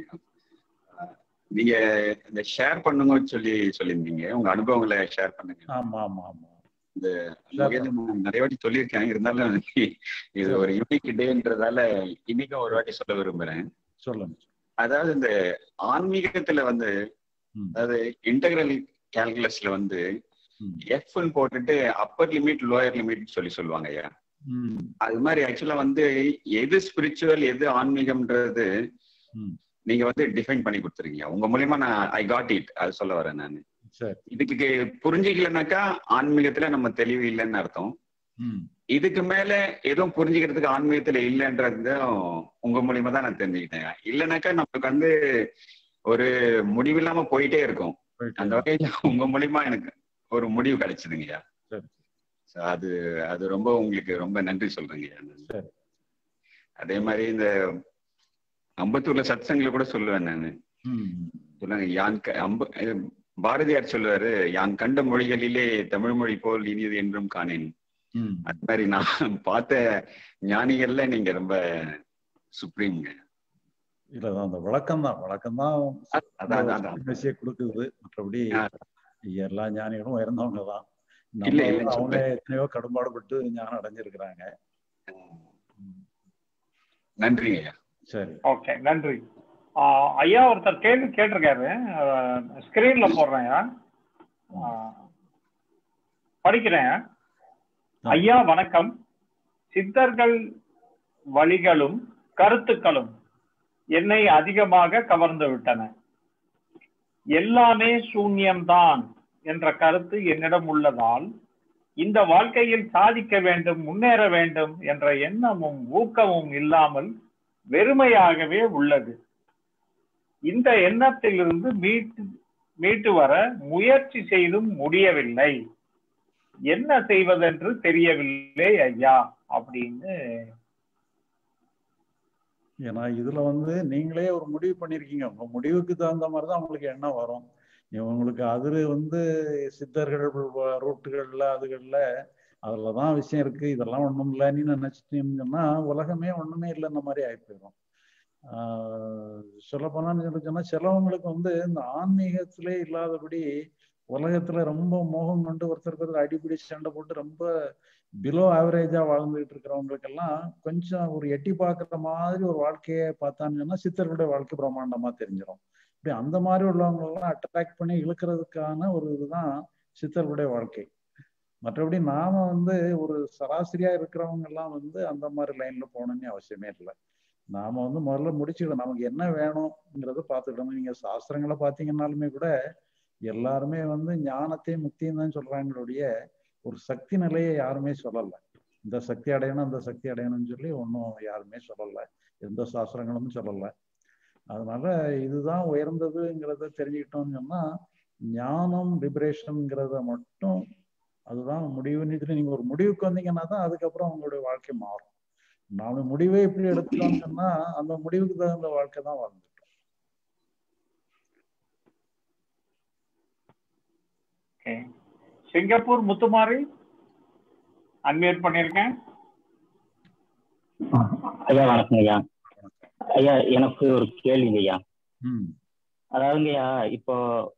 நீங்க இந்த ஷேர் பண்ணுங்கன்னு சொல்லி சொல்லியிருந்தீங்க உங்க அனுபவங்களை ஷேர் பண்ணுங்க ஆமா ஆமா ஆமா இந்த வகையில நான் நிறைய வாட்டி சொல்லியிருக்கேன் இருந்தாலும் இது ஒரு யூனிக் டேன்றதால இன்னைக்கும் ஒரு வாட்டி சொல்ல விரும்புறேன் சொல்லுங்க அதாவது இந்த ஆன்மீகத்துல வந்து அதாவது இன்டகிரல் கால்குலஸ்ல வந்து எஃப்னு போட்டுட்டு அப்பர் லிமிட் லோயர் லிமிட் சொல்லி சொல்லுவாங்க ஐயா அது மாதிரி ஆக்சுவலா வந்து எது ஸ்பிரிச்சுவல் எது ஆன்மீகம்ன்றது நீங்க வந்து டிஃபைன் பண்ணி கொடுத்துருக்கீங்க உங்க மூலியமா நான் ஐ காட் இட் அது சொல்ல வரேன் நான் இதுக்கு புரிஞ்சுக்கலனாக்கா ஆன்மீகத்துல நம்ம தெளிவு இல்லைன்னு அர்த்தம் இதுக்கு மேல எதுவும் புரிஞ்சுக்கிறதுக்கு ஆன்மீகத்துல இல்லைன்றதும் உங்க மூலியமா தான் நான் தெரிஞ்சுக்கிட்டேன் இல்லைனாக்கா நமக்கு வந்து ஒரு முடிவில்லாம போயிட்டே இருக்கும் அந்த வகையில உங்க மூலியமா எனக்கு ஒரு முடிவு கிடைச்சதுங்கய்யா அது அது ரொம்ப உங்களுக்கு ரொம்ப நன்றி சொல்றேங்க அதே மாதிரி இந்த அம்பத்தூர்ல சத்சங்கில கூட சொல்லுவேன் நான் சொல்லுவாங்க யான் அம்ப பாரதியார் சொல்லுவாரு யான் கண்ட மொழிகளிலே தமிழ் மொழி போல் இனியது என்றும் காணேன் அது மாதிரி நான் பார்த்த ஞானிகள்ல நீங்க ரொம்ப சுப்ரீம்ங்க இல்ல அந்த விளக்கம் தான் விளக்கம் தான் கொடுக்குது மற்றபடி எல்லா ஞானிகளும் உயர்ந்தவங்க தான் அவங்க எத்தனையோ கடும்பாடுபட்டு ஞானம் அடைஞ்சிருக்கிறாங்க நன்றிங்க ஐயா சரி ஓகே நன்றி ஐயா ஒருத்தர் கேள்வி கேட்டிருக்காரு ஸ்கிரீன்ல போடுறேன் படிக்கிறேன் ஐயா வணக்கம் சித்தர்கள் வழிகளும் கருத்துக்களும் என்னை அதிகமாக கவர்ந்து விட்டன எல்லாமே சூன்யம்தான் என்ற கருத்து என்னிடம் உள்ளதால் இந்த வாழ்க்கையில் சாதிக்க வேண்டும் முன்னேற வேண்டும் என்ற எண்ணமும் ஊக்கமும் இல்லாமல் வெறுமையாகவே உள்ளது இந்த எண்ணத்திலிருந்து மீட்டு மீட்டு வர முயற்சி செய்தும் முடியவில்லை என்ன செய்வதென்று தெரியவில்லை ஐயா அப்படின்னு ஏன்னா இதுல வந்து நீங்களே ஒரு முடிவு பண்ணிருக்கீங்க உங்க முடிவுக்கு தகுந்த மாதிரி தான் உங்களுக்கு எண்ணம் வரும் உங்களுக்கு அது வந்து சித்தர்கள் ரூட்டுகள்ல அதுகள்ல அதுலதான் விஷயம் இருக்கு இதெல்லாம் ஒண்ணும் இல்லைன்னு நினைச்சிட்டீங்கன்னு சொன்னா உலகமே ஒண்ணுமே இல்லைன்ன மாதிரி ஆகி போயிடும் சொல்ல போனான்னு சொல்லி சொன்னா சிலவங்களுக்கு வந்து இந்த ஆன்மீகத்திலே இல்லாதபடி உலகத்துல ரொம்ப மோகம் கொண்டு ஒருத்தருக்கு ஒருத்தர் அடிப்படி சண்டை போட்டு ரொம்ப பிலோ ஆவரேஜா வாழ்ந்துகிட்டு இருக்கிறவங்களுக்கெல்லாம் கொஞ்சம் ஒரு எட்டி பார்க்குற மாதிரி ஒரு வாழ்க்கையை பார்த்தான்னு சொன்னா சித்தர்களுடைய வாழ்க்கை பிரம்மாண்டமா தெரிஞ்சிடும் இப்படி அந்த மாதிரி உள்ளவங்களெல்லாம் அட்ராக்ட் பண்ணி இழுக்கிறதுக்கான ஒரு இதுதான் சித்தர்களுடைய வாழ்க்கை மற்றபடி நாம வந்து ஒரு சராசரியா இருக்கிறவங்க எல்லாம் வந்து அந்த மாதிரி லைன்ல போகணும்னு அவசியமே இல்லை நாம வந்து முதல்ல முடிச்சுக்கணும் நமக்கு என்ன வேணுங்கிறத பார்த்துக்கணும் நீங்க சாஸ்திரங்களை பார்த்தீங்கன்னாலுமே கூட எல்லாருமே வந்து ஞானத்தையும் முக்தியும் தான் சொல்றாங்களுடைய ஒரு சக்தி நிலையை யாருமே சொல்லலை இந்த சக்தி அடையணும் அந்த சக்தி அடையணும்னு சொல்லி ஒன்றும் யாருமே சொல்லலை எந்த சாஸ்திரங்களும் சொல்லலை அதனால இதுதான் உயர்ந்ததுங்கிறத தெரிஞ்சுக்கிட்டோம்னு சொன்னா ஞானம் லிபரேஷன்ங்கிறத மட்டும் அதுதான் முடிவுன்னு நீங்க ஒரு முடிவுக்கு வந்தீங்கன்னா தான் அதுக்கப்புறம் உங்களுடைய வாழ்க்கை மாறும் நாம முடிவே இப்படி எடுத்துட்டோம்னு சொன்னா அந்த முடிவுக்கு தகுந்த வாழ்க்கை தான் வாழ்ந்துட்டோம் சிங்கப்பூர் முத்துமாரி அன்மியூட் பண்ணிருக்கேன் ஐயா வணக்கம் ஐயா ஐயா எனக்கு ஒரு கேள்விங்க ஐயா அதாவதுங்க ஐயா இப்போ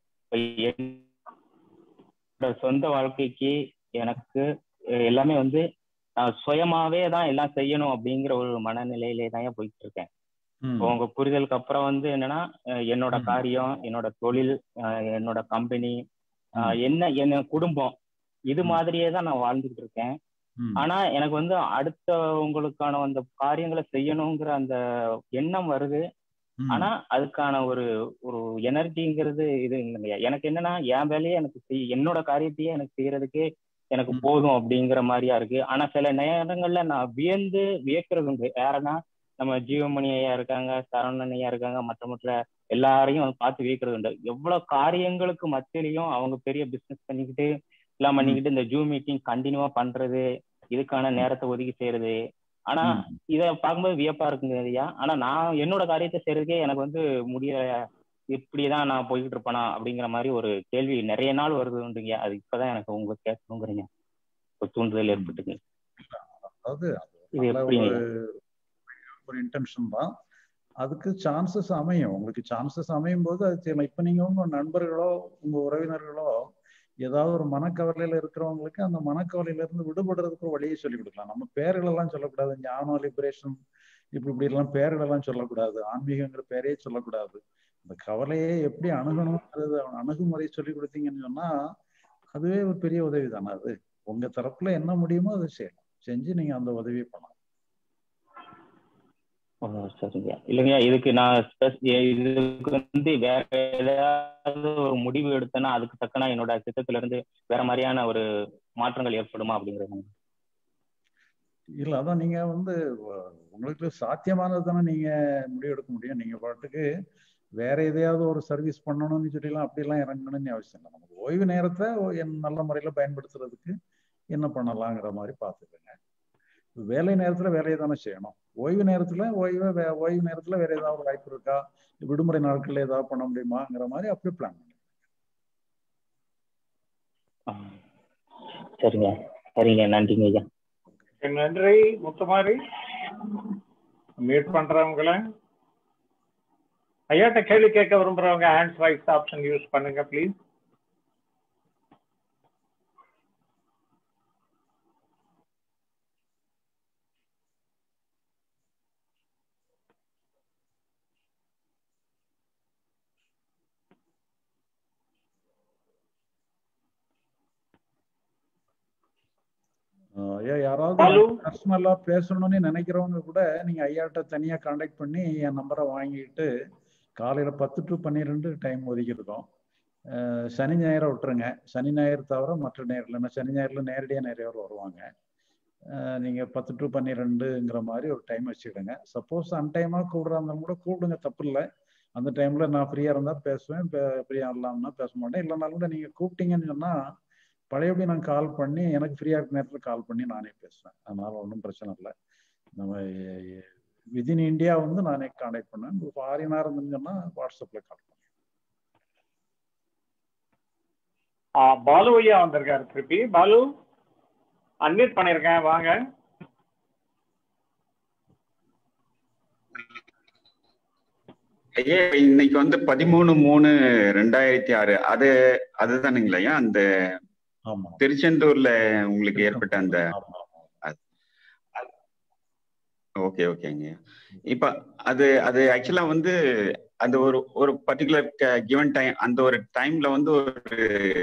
சொந்த வாழ்க்கைக்கு எனக்கு எல்லாமே வந்து நான் சுயமாவே தான் எல்லாம் செய்யணும் அப்படிங்கிற ஒரு மனநிலையிலே தான் போயிட்டு இருக்கேன் உங்க புரிதலுக்கு அப்புறம் வந்து என்னன்னா என்னோட காரியம் என்னோட தொழில் என்னோட கம்பெனி என்ன என்ன குடும்பம் இது மாதிரியே தான் நான் வாழ்ந்துட்டு இருக்கேன் ஆனா எனக்கு வந்து அடுத்தவங்களுக்கான அந்த காரியங்களை செய்யணுங்கிற அந்த எண்ணம் வருது ஆனா அதுக்கான ஒரு ஒரு எனர்ஜிங்கிறது இது இல்லைங்கய்யா எனக்கு என்னன்னா என் வேலையை எனக்கு செய் என்னோட காரியத்தையே எனக்கு செய்யறதுக்கே எனக்கு போதும் அப்படிங்கிற மாதிரியா இருக்கு ஆனா சில நேரங்கள்ல நான் வியந்து வியக்கிறது உண்டு யாருன்னா நம்ம ஜீவமணி ஐயா இருக்காங்க சரவணன் ஐயா இருக்காங்க மற்ற மற்ற எல்லாரையும் பார்த்து வியக்கிறது உண்டு எவ்வளவு காரியங்களுக்கு மத்தியிலையும் அவங்க பெரிய பிசினஸ் பண்ணிக்கிட்டு எல்லாம் பண்ணிக்கிட்டு இந்த ஜூம் மீட்டிங் கண்டினியூவா பண்றது இதுக்கான நேரத்தை ஒதுக்கி செய்யறது ஆனா இத பார்க்கும்போது வியப்பா இருக்குங்க ஐயா ஆனா நான் என்னோட காரியத்தை செய்யறதுக்கே எனக்கு வந்து முடிய இப்படிதான் நான் போய்கிட்டு இருப்பேனா அப்படிங்கிற மாதிரி ஒரு கேள்வி நிறைய நாள் வருது உண்டுங்க அது இப்பதான் எனக்கு உங்களுக்கு கேட்கணுங்கிறீங்க ஒரு தூண்டுதல் ஏற்பட்டுங்க அதாவது இது எப்படி ஒரு இன்டென்ஷன் தான் அதுக்கு சான்சஸ் அமையும் உங்களுக்கு சான்சஸ் அமையும் போது அது செய்யலாம் இப்ப நீங்க உங்க நண்பர்களோ உங்க உறவினர்களோ ஏதாவது ஒரு மனக்கவலையில இருக்கிறவங்களுக்கு அந்த மனக்கவலையில இருந்து விடுபடுறதுக்கு ஒரு வழியை சொல்லி கொடுக்கலாம் நம்ம பேர்கள் எல்லாம் சொல்லக்கூடாது ஞானம் லிபரேஷன் இப்படி இப்படி எல்லாம் பேர்கள் எல்லாம் சொல்லக்கூடாது ஆன்மீகங்கிற பேரே சொல்லக்கூடாது அந்த கவலையை எப்படி அணுகணுங்கிறது அணுகுமுறை சொல்லி கொடுத்தீங்கன்னு சொன்னா அதுவே ஒரு பெரிய உதவி தானே அது உங்க தரப்புல என்ன முடியுமோ அதை செய்யலாம் செஞ்சு நீங்க அந்த உதவியை பண்ணலாம் சரிங்க இல்லைங்க இதுக்கு நான் இதுக்கு வந்து வேற ஏதாவது ஒரு முடிவு எடுத்தேன்னா அதுக்கு தக்கன என்னோட திட்டத்துல இருந்து வேற மாதிரியான ஒரு மாற்றங்கள் ஏற்படுமா அப்படிங்கிறது இல்ல அதான் நீங்க வந்து உங்களுக்கு சாத்தியமானது தானே நீங்க முடிவு எடுக்க முடியும் நீங்க பாட்டுக்கு வேற எதையாவது ஒரு சர்வீஸ் பண்ணணும்னு சொல்லிலாம் அப்படிலாம் இறங்கணும்னு அவசியம் இல்லை நமக்கு ஓய்வு நேரத்தை நல்ல முறையில பயன்படுத்துறதுக்கு என்ன பண்ணலாங்கிற மாதிரி பார்த்துக்கோங்க வேலை நேரத்துல வேலையை தானே செய்யணும் ஓய்வு நேரத்துல ஓய்வு ஓய்வு நேரத்துல வேற ஏதாவது வாய்ப்பு இருக்கா விடுமுறை நாட்கள்ல ஏதாவது பண்ண முடியுமாங்கிற மாதிரி அப்படியே பிளான் பண்ணி சரிங்க சரிங்க நன்றிங்க ஐயா நன்றி முத்துமாரி மீட் பண்றவங்கள ஐயாட்ட கேள்வி கேட்க விரும்புறவங்க ஹேண்ட்ஸ் ரைஸ் ஆப்ஷன் யூஸ் பண்ணுங்க ப்ளீஸ் ஏன் யாராவது பர்சனலா பேசணும்னு நினைக்கிறவங்க கூட நீங்க ஐயாட்ட தனியா கான்டாக்ட் பண்ணி என் நம்பரை வாங்கிட்டு காலையில பத்து டு பன்னிரெண்டு டைம் ஒதுக்கியிருக்கோம் சனி ஞாயிறை விட்டுருங்க சனி ஞாயிறு தவிர மற்ற நேரில் சனி ஞாயிறுல நேரடியாக நிறைய பேர் வருவாங்க நீங்க பத்து டு பன்னிரெண்டுங்கிற மாதிரி ஒரு டைம் வச்சுக்கிடுங்க சப்போஸ் அன்டைமா கூப்பிடுறா இருந்தாலும் கூட கூப்பிடுங்க தப்பு இல்லை அந்த டைம்ல நான் ஃப்ரீயா இருந்தா பேசுவேன் ஃப்ரீயா இல்லாமனா பேச மாட்டேன் இல்லைனாலும் கூட நீங்க கூப்பிட்டீங்கன்னு சொன்னா பழையபடி நான் கால் பண்ணி எனக்கு ஃப்ரீயா இருக்க நேரத்தில் கால் பண்ணி நானே பேசுவேன் அதனால ஒன்றும் பிரச்சனை இல்லை நம்ம விதின் இந்தியா வந்து நானே கான்டாக்ட் பண்ணேன் ஃபாரினா இருந்துச்சுன்னா வாட்ஸ்அப்ல கால் பண்ணேன் பாலு ஐயா வந்திருக்காரு திருப்பி பாலு அன்மியூட் பண்ணிருக்கேன் வாங்க ஐயா இன்னைக்கு வந்து பதிமூணு மூணு ரெண்டாயிரத்தி ஆறு அது அதுதானுங்களா ஐயா அந்த திருச்செந்தூர்ல உங்களுக்கு ஏற்பட்ட அந்த ஓகே ஓகேங்க இப்ப அது அது ஆக்சுவலா வந்து அந்த ஒரு ஒரு பர்டிகுலர் கிவன் டைம் அந்த ஒரு டைம்ல வந்து ஒரு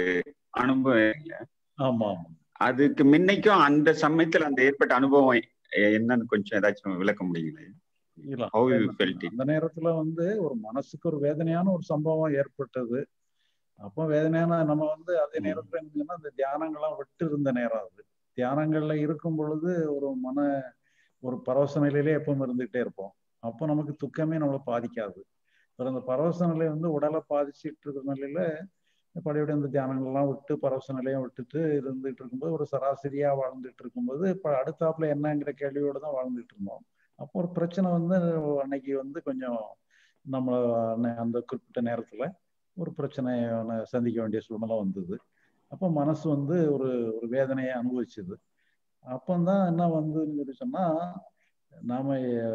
அனுபவம் ஆமா அதுக்கு முன்னைக்கும் அந்த சமயத்துல அந்த ஏற்பட்ட அனுபவம் என்னன்னு கொஞ்சம் ஏதாச்சும் விளக்க முடியுங்களா அந்த நேரத்துல வந்து ஒரு மனசுக்கு ஒரு வேதனையான ஒரு சம்பவம் ஏற்பட்டது அப்போ வேதனையான நம்ம வந்து அதே நேரத்துல என்னன்னா அந்த தியானங்கள்லாம் விட்டு இருந்த நேரம் அது தியானங்கள்ல இருக்கும் பொழுது ஒரு மன ஒரு பரவச நிலையிலே எப்பவும் இருந்துகிட்டே இருப்போம் அப்போ நமக்கு துக்கமே நம்மளை பாதிக்காது அந்த பரவச நிலை வந்து உடலை பாதிச்சுட்டு இருக்கிற நிலையில பழையபடி அந்த தியானங்கள்லாம் விட்டு பரவச நிலையம் விட்டுட்டு இருந்துட்டு இருக்கும்போது ஒரு சராசரியா வாழ்ந்துட்டு இருக்கும்போது இப்போ அடுத்தாப்புல என்னங்கிற கேள்வியோட தான் வாழ்ந்துட்டு இருந்தோம் அப்போ ஒரு பிரச்சனை வந்து அன்னைக்கு வந்து கொஞ்சம் நம்ம அந்த குறிப்பிட்ட நேரத்துல ஒரு பிரச்சனையை சந்திக்க வேண்டிய சூழ்நிலை வந்தது அப்போ மனசு வந்து ஒரு ஒரு வேதனையை அனுபவிச்சுது அப்பந்தான் என்ன வந்துன்னு சொன்னா நாம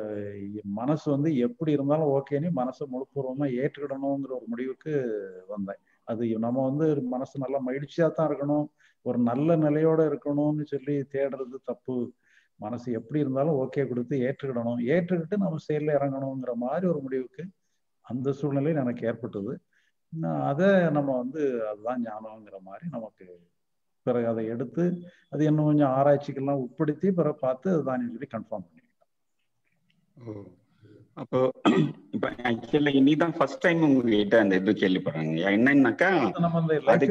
மனசு வந்து எப்படி இருந்தாலும் ஓகேன்னு மனசை முழுப்பூர்வமா ஏற்றுக்கிடணுங்கிற ஒரு முடிவுக்கு வந்தேன் அது நம்ம வந்து மனசு நல்லா மகிழ்ச்சியா தான் இருக்கணும் ஒரு நல்ல நிலையோட இருக்கணும்னு சொல்லி தேடுறது தப்பு மனசு எப்படி இருந்தாலும் ஓகே கொடுத்து ஏற்றுக்கிடணும் ஏற்றுக்கிட்டு நம்ம செயலில் இறங்கணுங்கிற மாதிரி ஒரு முடிவுக்கு அந்த சூழ்நிலையில் எனக்கு ஏற்பட்டது அதை நம்ம வந்து அதுதான் ஞானம்ங்கிற மாதிரி நமக்கு பிறகு அதை எடுத்து அது இன்னும் கொஞ்சம் ஆராய்ச்சிக்கெல்லாம் உட்படுத்தி பிறகு பார்த்து அதுதான் சொல்லி கன்ஃபார்ம் பண்ணிக்கிட்டோம் அப்போ இப்ப ஆக்சுவலா இன்னைதான் ஃபர்ஸ்ட் டைம் உங்ககிட்ட அந்த இது கேள்விப்படுறாங்க என்னன்னாக்கா அதுக்கு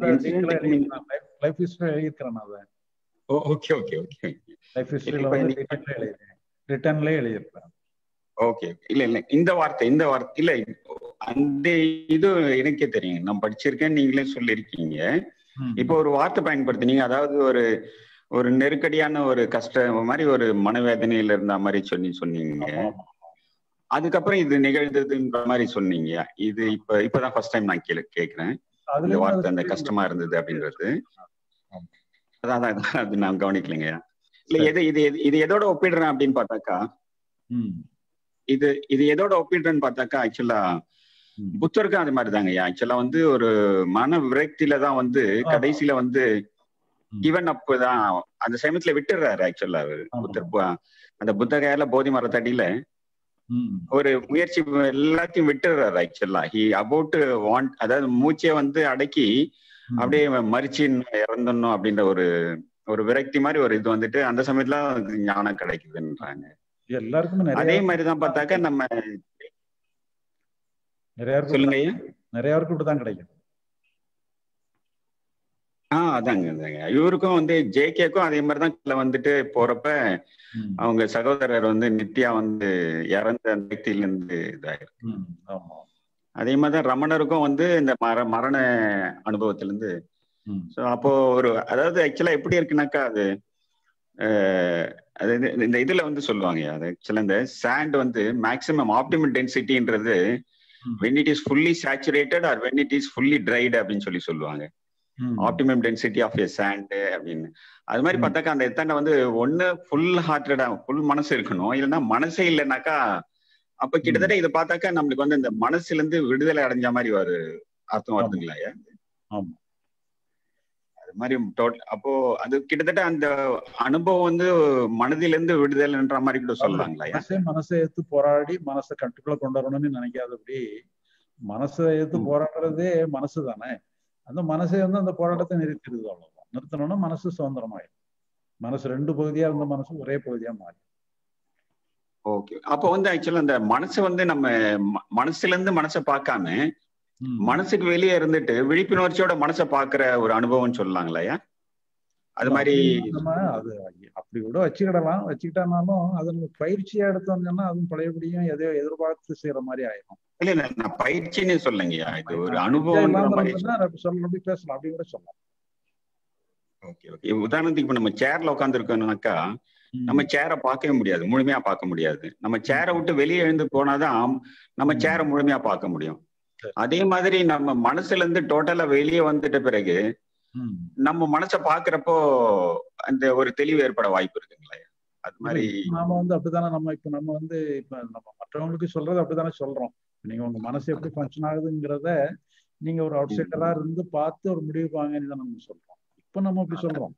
முன்ன லைஃப் ஹிஸ்டரி எழுதியிருக்கிறேன் அதை ஓகே ஓகே ஓகே லைஃப் ஹிஸ்டரியில வந்து ரிட்டர்ன்ல எழுதியிருக்கேன் ரிட்டர்ன்ல எழுதியிருக்கிறேன் ஓகே இல்ல இல்ல இந்த வார்த்தை இந்த வார்த்தை இல்ல அந்த இது எனக்கே தெரியும் நான் படிச்சிருக்கேன் நீங்களே சொல்லியிருக்கீங்க இப்போ ஒரு வார்த்தை பயன்படுத்தினீங்க அதாவது ஒரு ஒரு நெருக்கடியான ஒரு கஷ்ட மாதிரி ஒரு மனவேதனையில இருந்த மாதிரி சொல்லி சொன்னீங்க அதுக்கப்புறம் இது நிகழ்ந்ததுன்ற மாதிரி சொன்னீங்க இது இப்ப இப்பதான் ஃபர்ஸ்ட் டைம் நான் கேளு கேக்குறேன் இந்த வார்த்தை அந்த கஷ்டமா இருந்தது அப்படின்றது அதான் அது நான் கவனிக்கலைங்க இல்ல எது இது இது எதோட ஒப்பிடுறேன் அப்படின்னு பார்த்தாக்கா இது இது எதோட ஒப்பிடுறேன்னு பார்த்தாக்கா ஆக்சுவலா புத்தருக்கும் அது மாதிரி தாங்க ஆக்சுவலா வந்து ஒரு மன விரக்தியில தான் வந்து கடைசியில வந்து கிவன் அப் தான் அந்த சமயத்துல விட்டுறாரு ஆக்சுவலா அவரு புத்தர் அந்த புத்தகையால போதி மரத்தடியில ஒரு முயற்சி எல்லாத்தையும் விட்டுறாரு ஆக்சுவலா ஹி அபவுட் வாண்ட் அதாவது மூச்சைய வந்து அடக்கி அப்படியே மறிச்சு இறந்துடணும் அப்படின்ற ஒரு ஒரு விரக்தி மாதிரி ஒரு இது வந்துட்டு அந்த சமயத்துல ஞானம் கிடைக்குதுன்றாங்க எல்லாருக்குமே அதே மாதிரிதான் பார்த்தாக்க நம்ம நிறைய சொல்லுங்க ஐயா நிறைய பேருக்கு இப்படிதான் கிடைக்கும் ஆஹ் அதாங்க அதாங்க இவருக்கும் வந்து ஜேகேக்கும் அதே மாதிரிதான் வந்துட்டு போறப்ப அவங்க சகோதரர் வந்து நித்யா வந்து இறந்த அந்த వ్యక్தியில இருந்து இதாயிருக்கு அதே மாதிரிதான் ரமணருக்கும் வந்து இந்த மர மரண அனுபவத்துல இருந்து ஸோ அப்போ ஒரு அதாவது ஆக்சுவலா எப்படி இருக்குனாக்கா அது அது இந்த இதுல வந்து சொல்லுவாங்க அது ஆக்சுவலா இந்த சாண்ட் வந்து மேக்சிமம் ஆப்டிமல் டென்சிட்டின்றது when it is fully saturated or when it is fully dried அப்படின்னு சொல்லி சொல்லுவாங்க optimum density of a sand அப்படின்னு அது மாதிரி பார்த்தாக்கா அந்த எத்தனை வந்து ஒன்னு ஃபுல் ஹார்ட்டடா ஃபுல் மனசு இருக்கணும் இல்லைன்னா மனசே இல்லைனாக்கா அப்ப கிட்டத்தட்ட இதை பார்த்தாக்கா நம்மளுக்கு வந்து இந்த மனசுல இருந்து விடுதலை அடைஞ்ச மாதிரி ஒரு அர்த்தம் வருதுங்களா ஆமா அது மாதிரி டோட்டல் அப்போ அது கிட்டத்தட்ட அந்த அனுபவம் வந்து மனதிலிருந்து விடுதலைன்ற மாதிரி கூட சொல்லலாங்களா மனசே மனசை எடுத்து போராடி மனசை கட்டுக்குள்ள கொண்டு வரணும்னு நினைக்காதபடி மனசை எடுத்து போராடுறதே மனசு தானே அந்த மனசை வந்து அந்த போராட்டத்தை நிறுத்திடுது அவ்வளவுதான் நிறுத்தணும்னா மனசு சுதந்திரமாயிடும் மனசு ரெண்டு பகுதியா இருந்த மனசு ஒரே பகுதியா மாறி ஓகே அப்போ வந்து ஆக்சுவலா அந்த மனசு வந்து நம்ம ம- மனசுல இருந்து மனசை பார்க்காம மனசுக்கு வெளியே இருந்துட்டு விழிப்புணர்ச்சியோட மனசை பார்க்கிற ஒரு அனுபவம்னு சொல்லலாங்களா அது மாதிரி அப்படி நம்ம அது அப்படி கூட வச்சுக்கிடலாம் வச்சுக்கிட்டானாலும் அது நம்ம பயிற்சியா எடுத்தோம்னா அதுவும் பழையபடியும் எதையோ எதிர்பார்த்து செய்யற மாதிரி ஆயிடும் இல்ல இல்ல நான் பயிற்சின்னு சொல்லுங்கய்யா இது ஒரு அனுபவம் இல்லாம மாதிரி இருந்ததுன்னா நம்ம சொல்ல அப்படி பேசலாம் அப்படி கூட சொல்லலாம் ஓகே ஓகே உதாரணத்துக்கு இப்ப நம்ம சேர்ல உட்கார்ந்து இருக்கோம்னாக்கா நம்ம சேரை பார்க்கவே முடியாது முழுமையா பார்க்க முடியாது நம்ம சேரை விட்டு வெளியே எழுந்து போனாதான் நம்ம சேரை முழுமையா பார்க்க முடியும் அதே மாதிரி நம்ம மனசுல இருந்து டோட்டலா வெளியே வந்துட்ட பிறகு நம்ம மனசை பாக்குறப்போ அந்த ஒரு தெளிவு ஏற்பட வாய்ப்பு இருக்குங்களா அது மாதிரி நாம வந்து அப்படித்தானே நம்ம இப்ப நம்ம வந்து இப்ப நம்ம மற்றவங்களுக்கு சொல்றது அப்படித்தானே சொல்றோம் நீங்க உங்க மனசு எப்படி ஃபங்க்ஷன் ஆகுதுங்கிறத நீங்க ஒரு அவுட் சைடரா இருந்து பார்த்து ஒரு முடிவுக்கு வாங்கன்னு தான் நம்ம சொல்றோம் இப்ப நம்ம அப்படி சொல்றோம்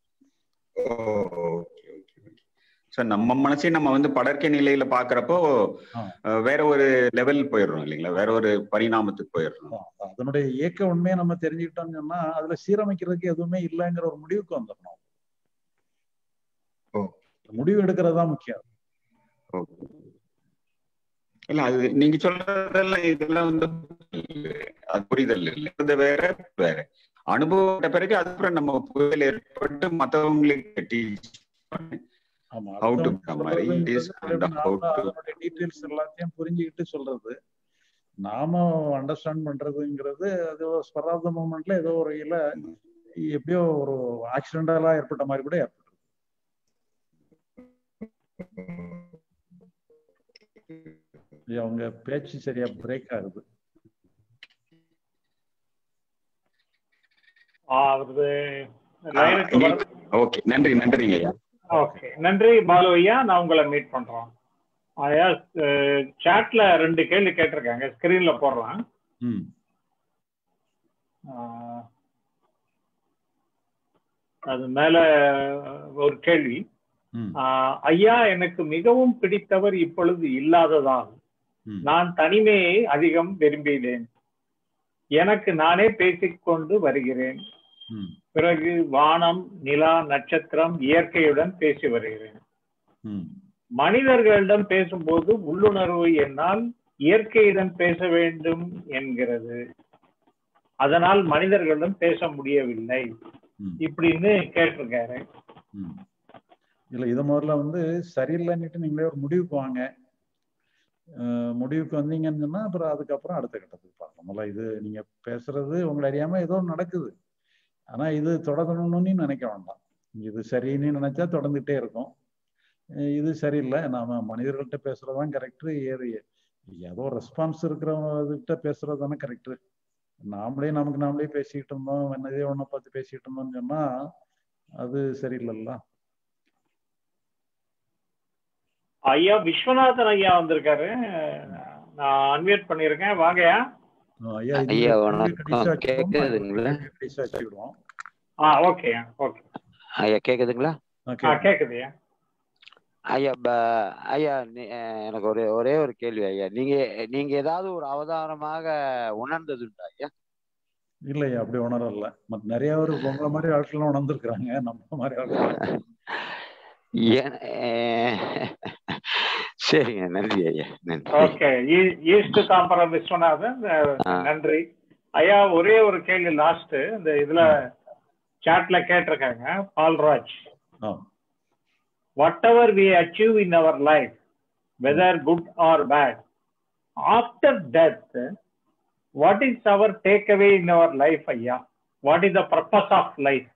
சோ நம்ம மனசையும் நம்ம வந்து படர்க்கை நிலையில பாக்குறப்போ அஹ், வேற ஒரு லெவல் போயிடுறோம் இல்லைங்களா வேற ஒரு பரிணாமத்துக்கு போயிடுறோம் அதனுடைய இயக்க உண்மையை நம்ம தெரிஞ்சுக்கிட்டோம்னு சொன்னா அதுல சீரமைக்கிறதுக்கு எதுவுமே இல்லைங்கிற ஒரு முடிவுக்கு வந்துடணும் முடிவு எடுக்கிறது தான் முக்கியம் இல்ல அது நீங்க சொல்றதெல்லாம் இதெல்லாம் வந்து அது புரிதல் இல்லை இது வேற வேற அனுபவப்பட்ட பிறகு அதுக்கப்புறம் நம்ம புரிதல் ஏற்பட்டு மத்தவங்களுக்கு டீச் பண்ணி ஆமா ஹவு டு அடுத்தவங்க மாதிரி இட் இஸ் சொல்றதுங்கிறது அண்ட் ஹவு டு அதனுடைய டீட்டெயில்ஸ் எல்லாத்தையும் புரிஞ்சுக்கிட்டு சொல்றது நாம அண்டர்ஸ்டாண்ட் பண்றதுங்கிறது அது ஒரு ஸ்பராத மூமெண்ட்ல ஏதோ ஒரு வகையில எப்படியோ ஒரு ஆக்சிடென்டலா ஏற்பட்ட மாதிரி கூட ஏற்பட்டு அவங்க பேச்சு சரியா பிரேக் ஆகுது ஆ, அவரது லைனுக்கு வர ஓகே நன்றி நன்றிங்க ஐயா ஓகே நன்றி பாலு ஐயா நான் உங்களை மீட் பண்றோம் ஐயா சாட்ல ரெண்டு கேள்வி கேட்டிருக்காங்க ஸ்கிரீன்ல போடுறேன் ம் ஆஹ், அது மேல ஒரு கேள்வி ஆஹ், ஐயா எனக்கு மிகவும் பிடித்தவர் இப்பொழுது இல்லாததால் நான் தனிமையை அதிகம் விரும்பினேன் எனக்கு நானே பேசிக்கொண்டு வருகிறேன் பிறகு வானம் நிலா நட்சத்திரம் இயற்கையுடன் பேசி வருகிறேன் மனிதர்களிடம் பேசும்போது உள்ளுணர்வு என்னால் இயற்கையுடன் பேச வேண்டும் என்கிறது அதனால் மனிதர்களிடம் பேச முடியவில்லை இப்படின்னு கேட்டிருக்காரு இல்ல இத முதல்ல வந்து சரியில்லைன்னுட்டு நீங்களே ஒரு முடிவுக்கு வாங்க அஹ் முடிவுக்கு வந்தீங்கன்னு சொன்னா அப்புறம் அதுக்கப்புறம் அடுத்த கட்டத்துக்கு பார்க்கலாம் முதல்ல இது நீங்க பேசுறது உங்களை அறியாம ஏதோ ஒண்ணு நடக்குது ஆனா இது தொடரணும்னு நினைக்க வேண்டாம் இது சரின்னு நினைச்சா தொடர்ந்துட்டே இருக்கும் அஹ் இது சரியில்லை நாம மனிதர்கள்ட்ட பேசுறதுதான் கரெக்ட் ஏது ஏதோ ரெஸ்பான்ஸ் இருக்கிறவங்ககிட்ட பேசுறது தானே கரெக்ட் நாமளே நமக்கு நாமளே பேசிக்கிட்டு இருந்தோம் என்னதே ஒன்றை பார்த்து பேசிக்கிட்டு இருந்தோம்னு சொன்னா அது சரியில்லைல்ல ஐயா விஸ்வநாதன் ஐயா வந்திருக்காரு நான் அன்மியூட் பண்ணியிருக்கேன் வாங்கய்யா ஐயா இது ஐயா கேள்வி கடைசியா வணக்கம் வச்சுக்குவோம். கேக்குதுங்களா கேள்வி கடைசியா வச்சுக்கிடுவோம் ஆ ஓகேயா ஓகே ஐயா கேக்குதுங்களா ஆ கேக்குதுயா ஐயா ப- ஐயா நீ- அஹ் எனக்கு ஒரே ஒரே ஒரு கேள்வி ஐயா நீங்க நீங்க ஏதாவது ஒரு அவதாரமாக உணர்ந்ததுண்டா ஐயா இல்லையா அப்படி உணரல மற்ற நிறைய பேர் உங்களை மாதிரி ஆட்கள்லாம் உணர்ந்துருக்குறாங்க நம்ம மாதிரி ஆட்கள் ஏன் அஹ் சரிங்க நன்றி ஐயா நன்றி ஓகே ஈஸ்ட் தாம்பரம் விஸ்வநாதன் அஹ், ஆ. நன்றி ஐயா ஒரே ஒரு கேள்வி லாஸ்ட் இந்த இதுல சாட்ல கேட்டிருக்காங்க Balraj whatever we achieve in our life whether good or bad after death what is our take away in our life ஐயா what is the purpose of life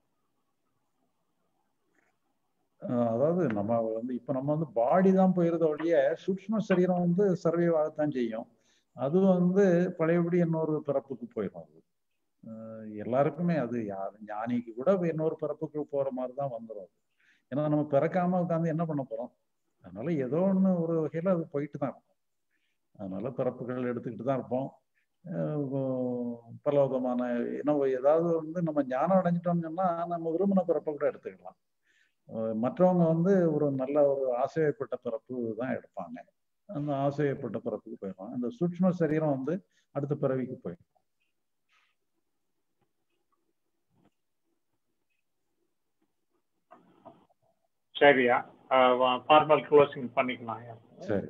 uh அதாவது நம்ம வந்து இப்ப நம்ம வந்து பாடி தான் போயிருத ஒழிய சூக்ஷ்ம சரீரம் வந்து சர்வைவ் ஆகத்தான் செய்யும் அது வந்து பழையபடி இன்னொரு பிறப்புக்கு போயிடும் அது அஹ் எல்லாருக்குமே அது யா- ஞானிக்கு கூட இன்னொரு பிறப்புக்கு போற மாதிரி தான் வந்துடும் அது ஏன்னா நம்ம பிறக்காம உட்காந்து என்ன பண்ண போறோம் அதனால ஏதோ ஒண்ணு ஒரு வகையில அது போயிட்டு தான் இருக்கும் அதனால பிறப்புகள் எடுத்துக்கிட்டு தான் இருப்போம் அஹ் பல விதமான ஏன்னா ஏதாவது வந்து நம்ம ஞானம் அடைஞ்சிட்டோம்னு சொன்னா நம்ம விரும்பின பிறப்பை கூட எடுத்துக்கலாம் அஹ் மற்றவங்க வந்து ஒரு நல்ல ஒரு ஆசையப்பட்ட பிறப்பு தான் எடுப்பாங்க அந்த ஆசையப்பட்ட பிறப்புக்கு போயிடும் அந்த சூட்ச்ம சரீரம் வந்து அடுத்த பிறவிக்கு போயிடும் சரியா ஃபார்மல் க்ளோசிங் பண்ணிக்கலாம் ஐயா சரி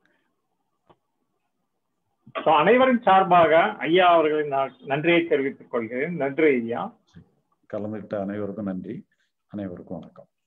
ஸோ அனைவரின் சார்பாக ஐயா அவர்களின் நான் நன்றியை தெரிவித்துக் கொள்கிறேன் நன்றி ஐயா கலந்துகிட்ட அனைவருக்கும் நன்றி அனைவருக்கும் வணக்கம்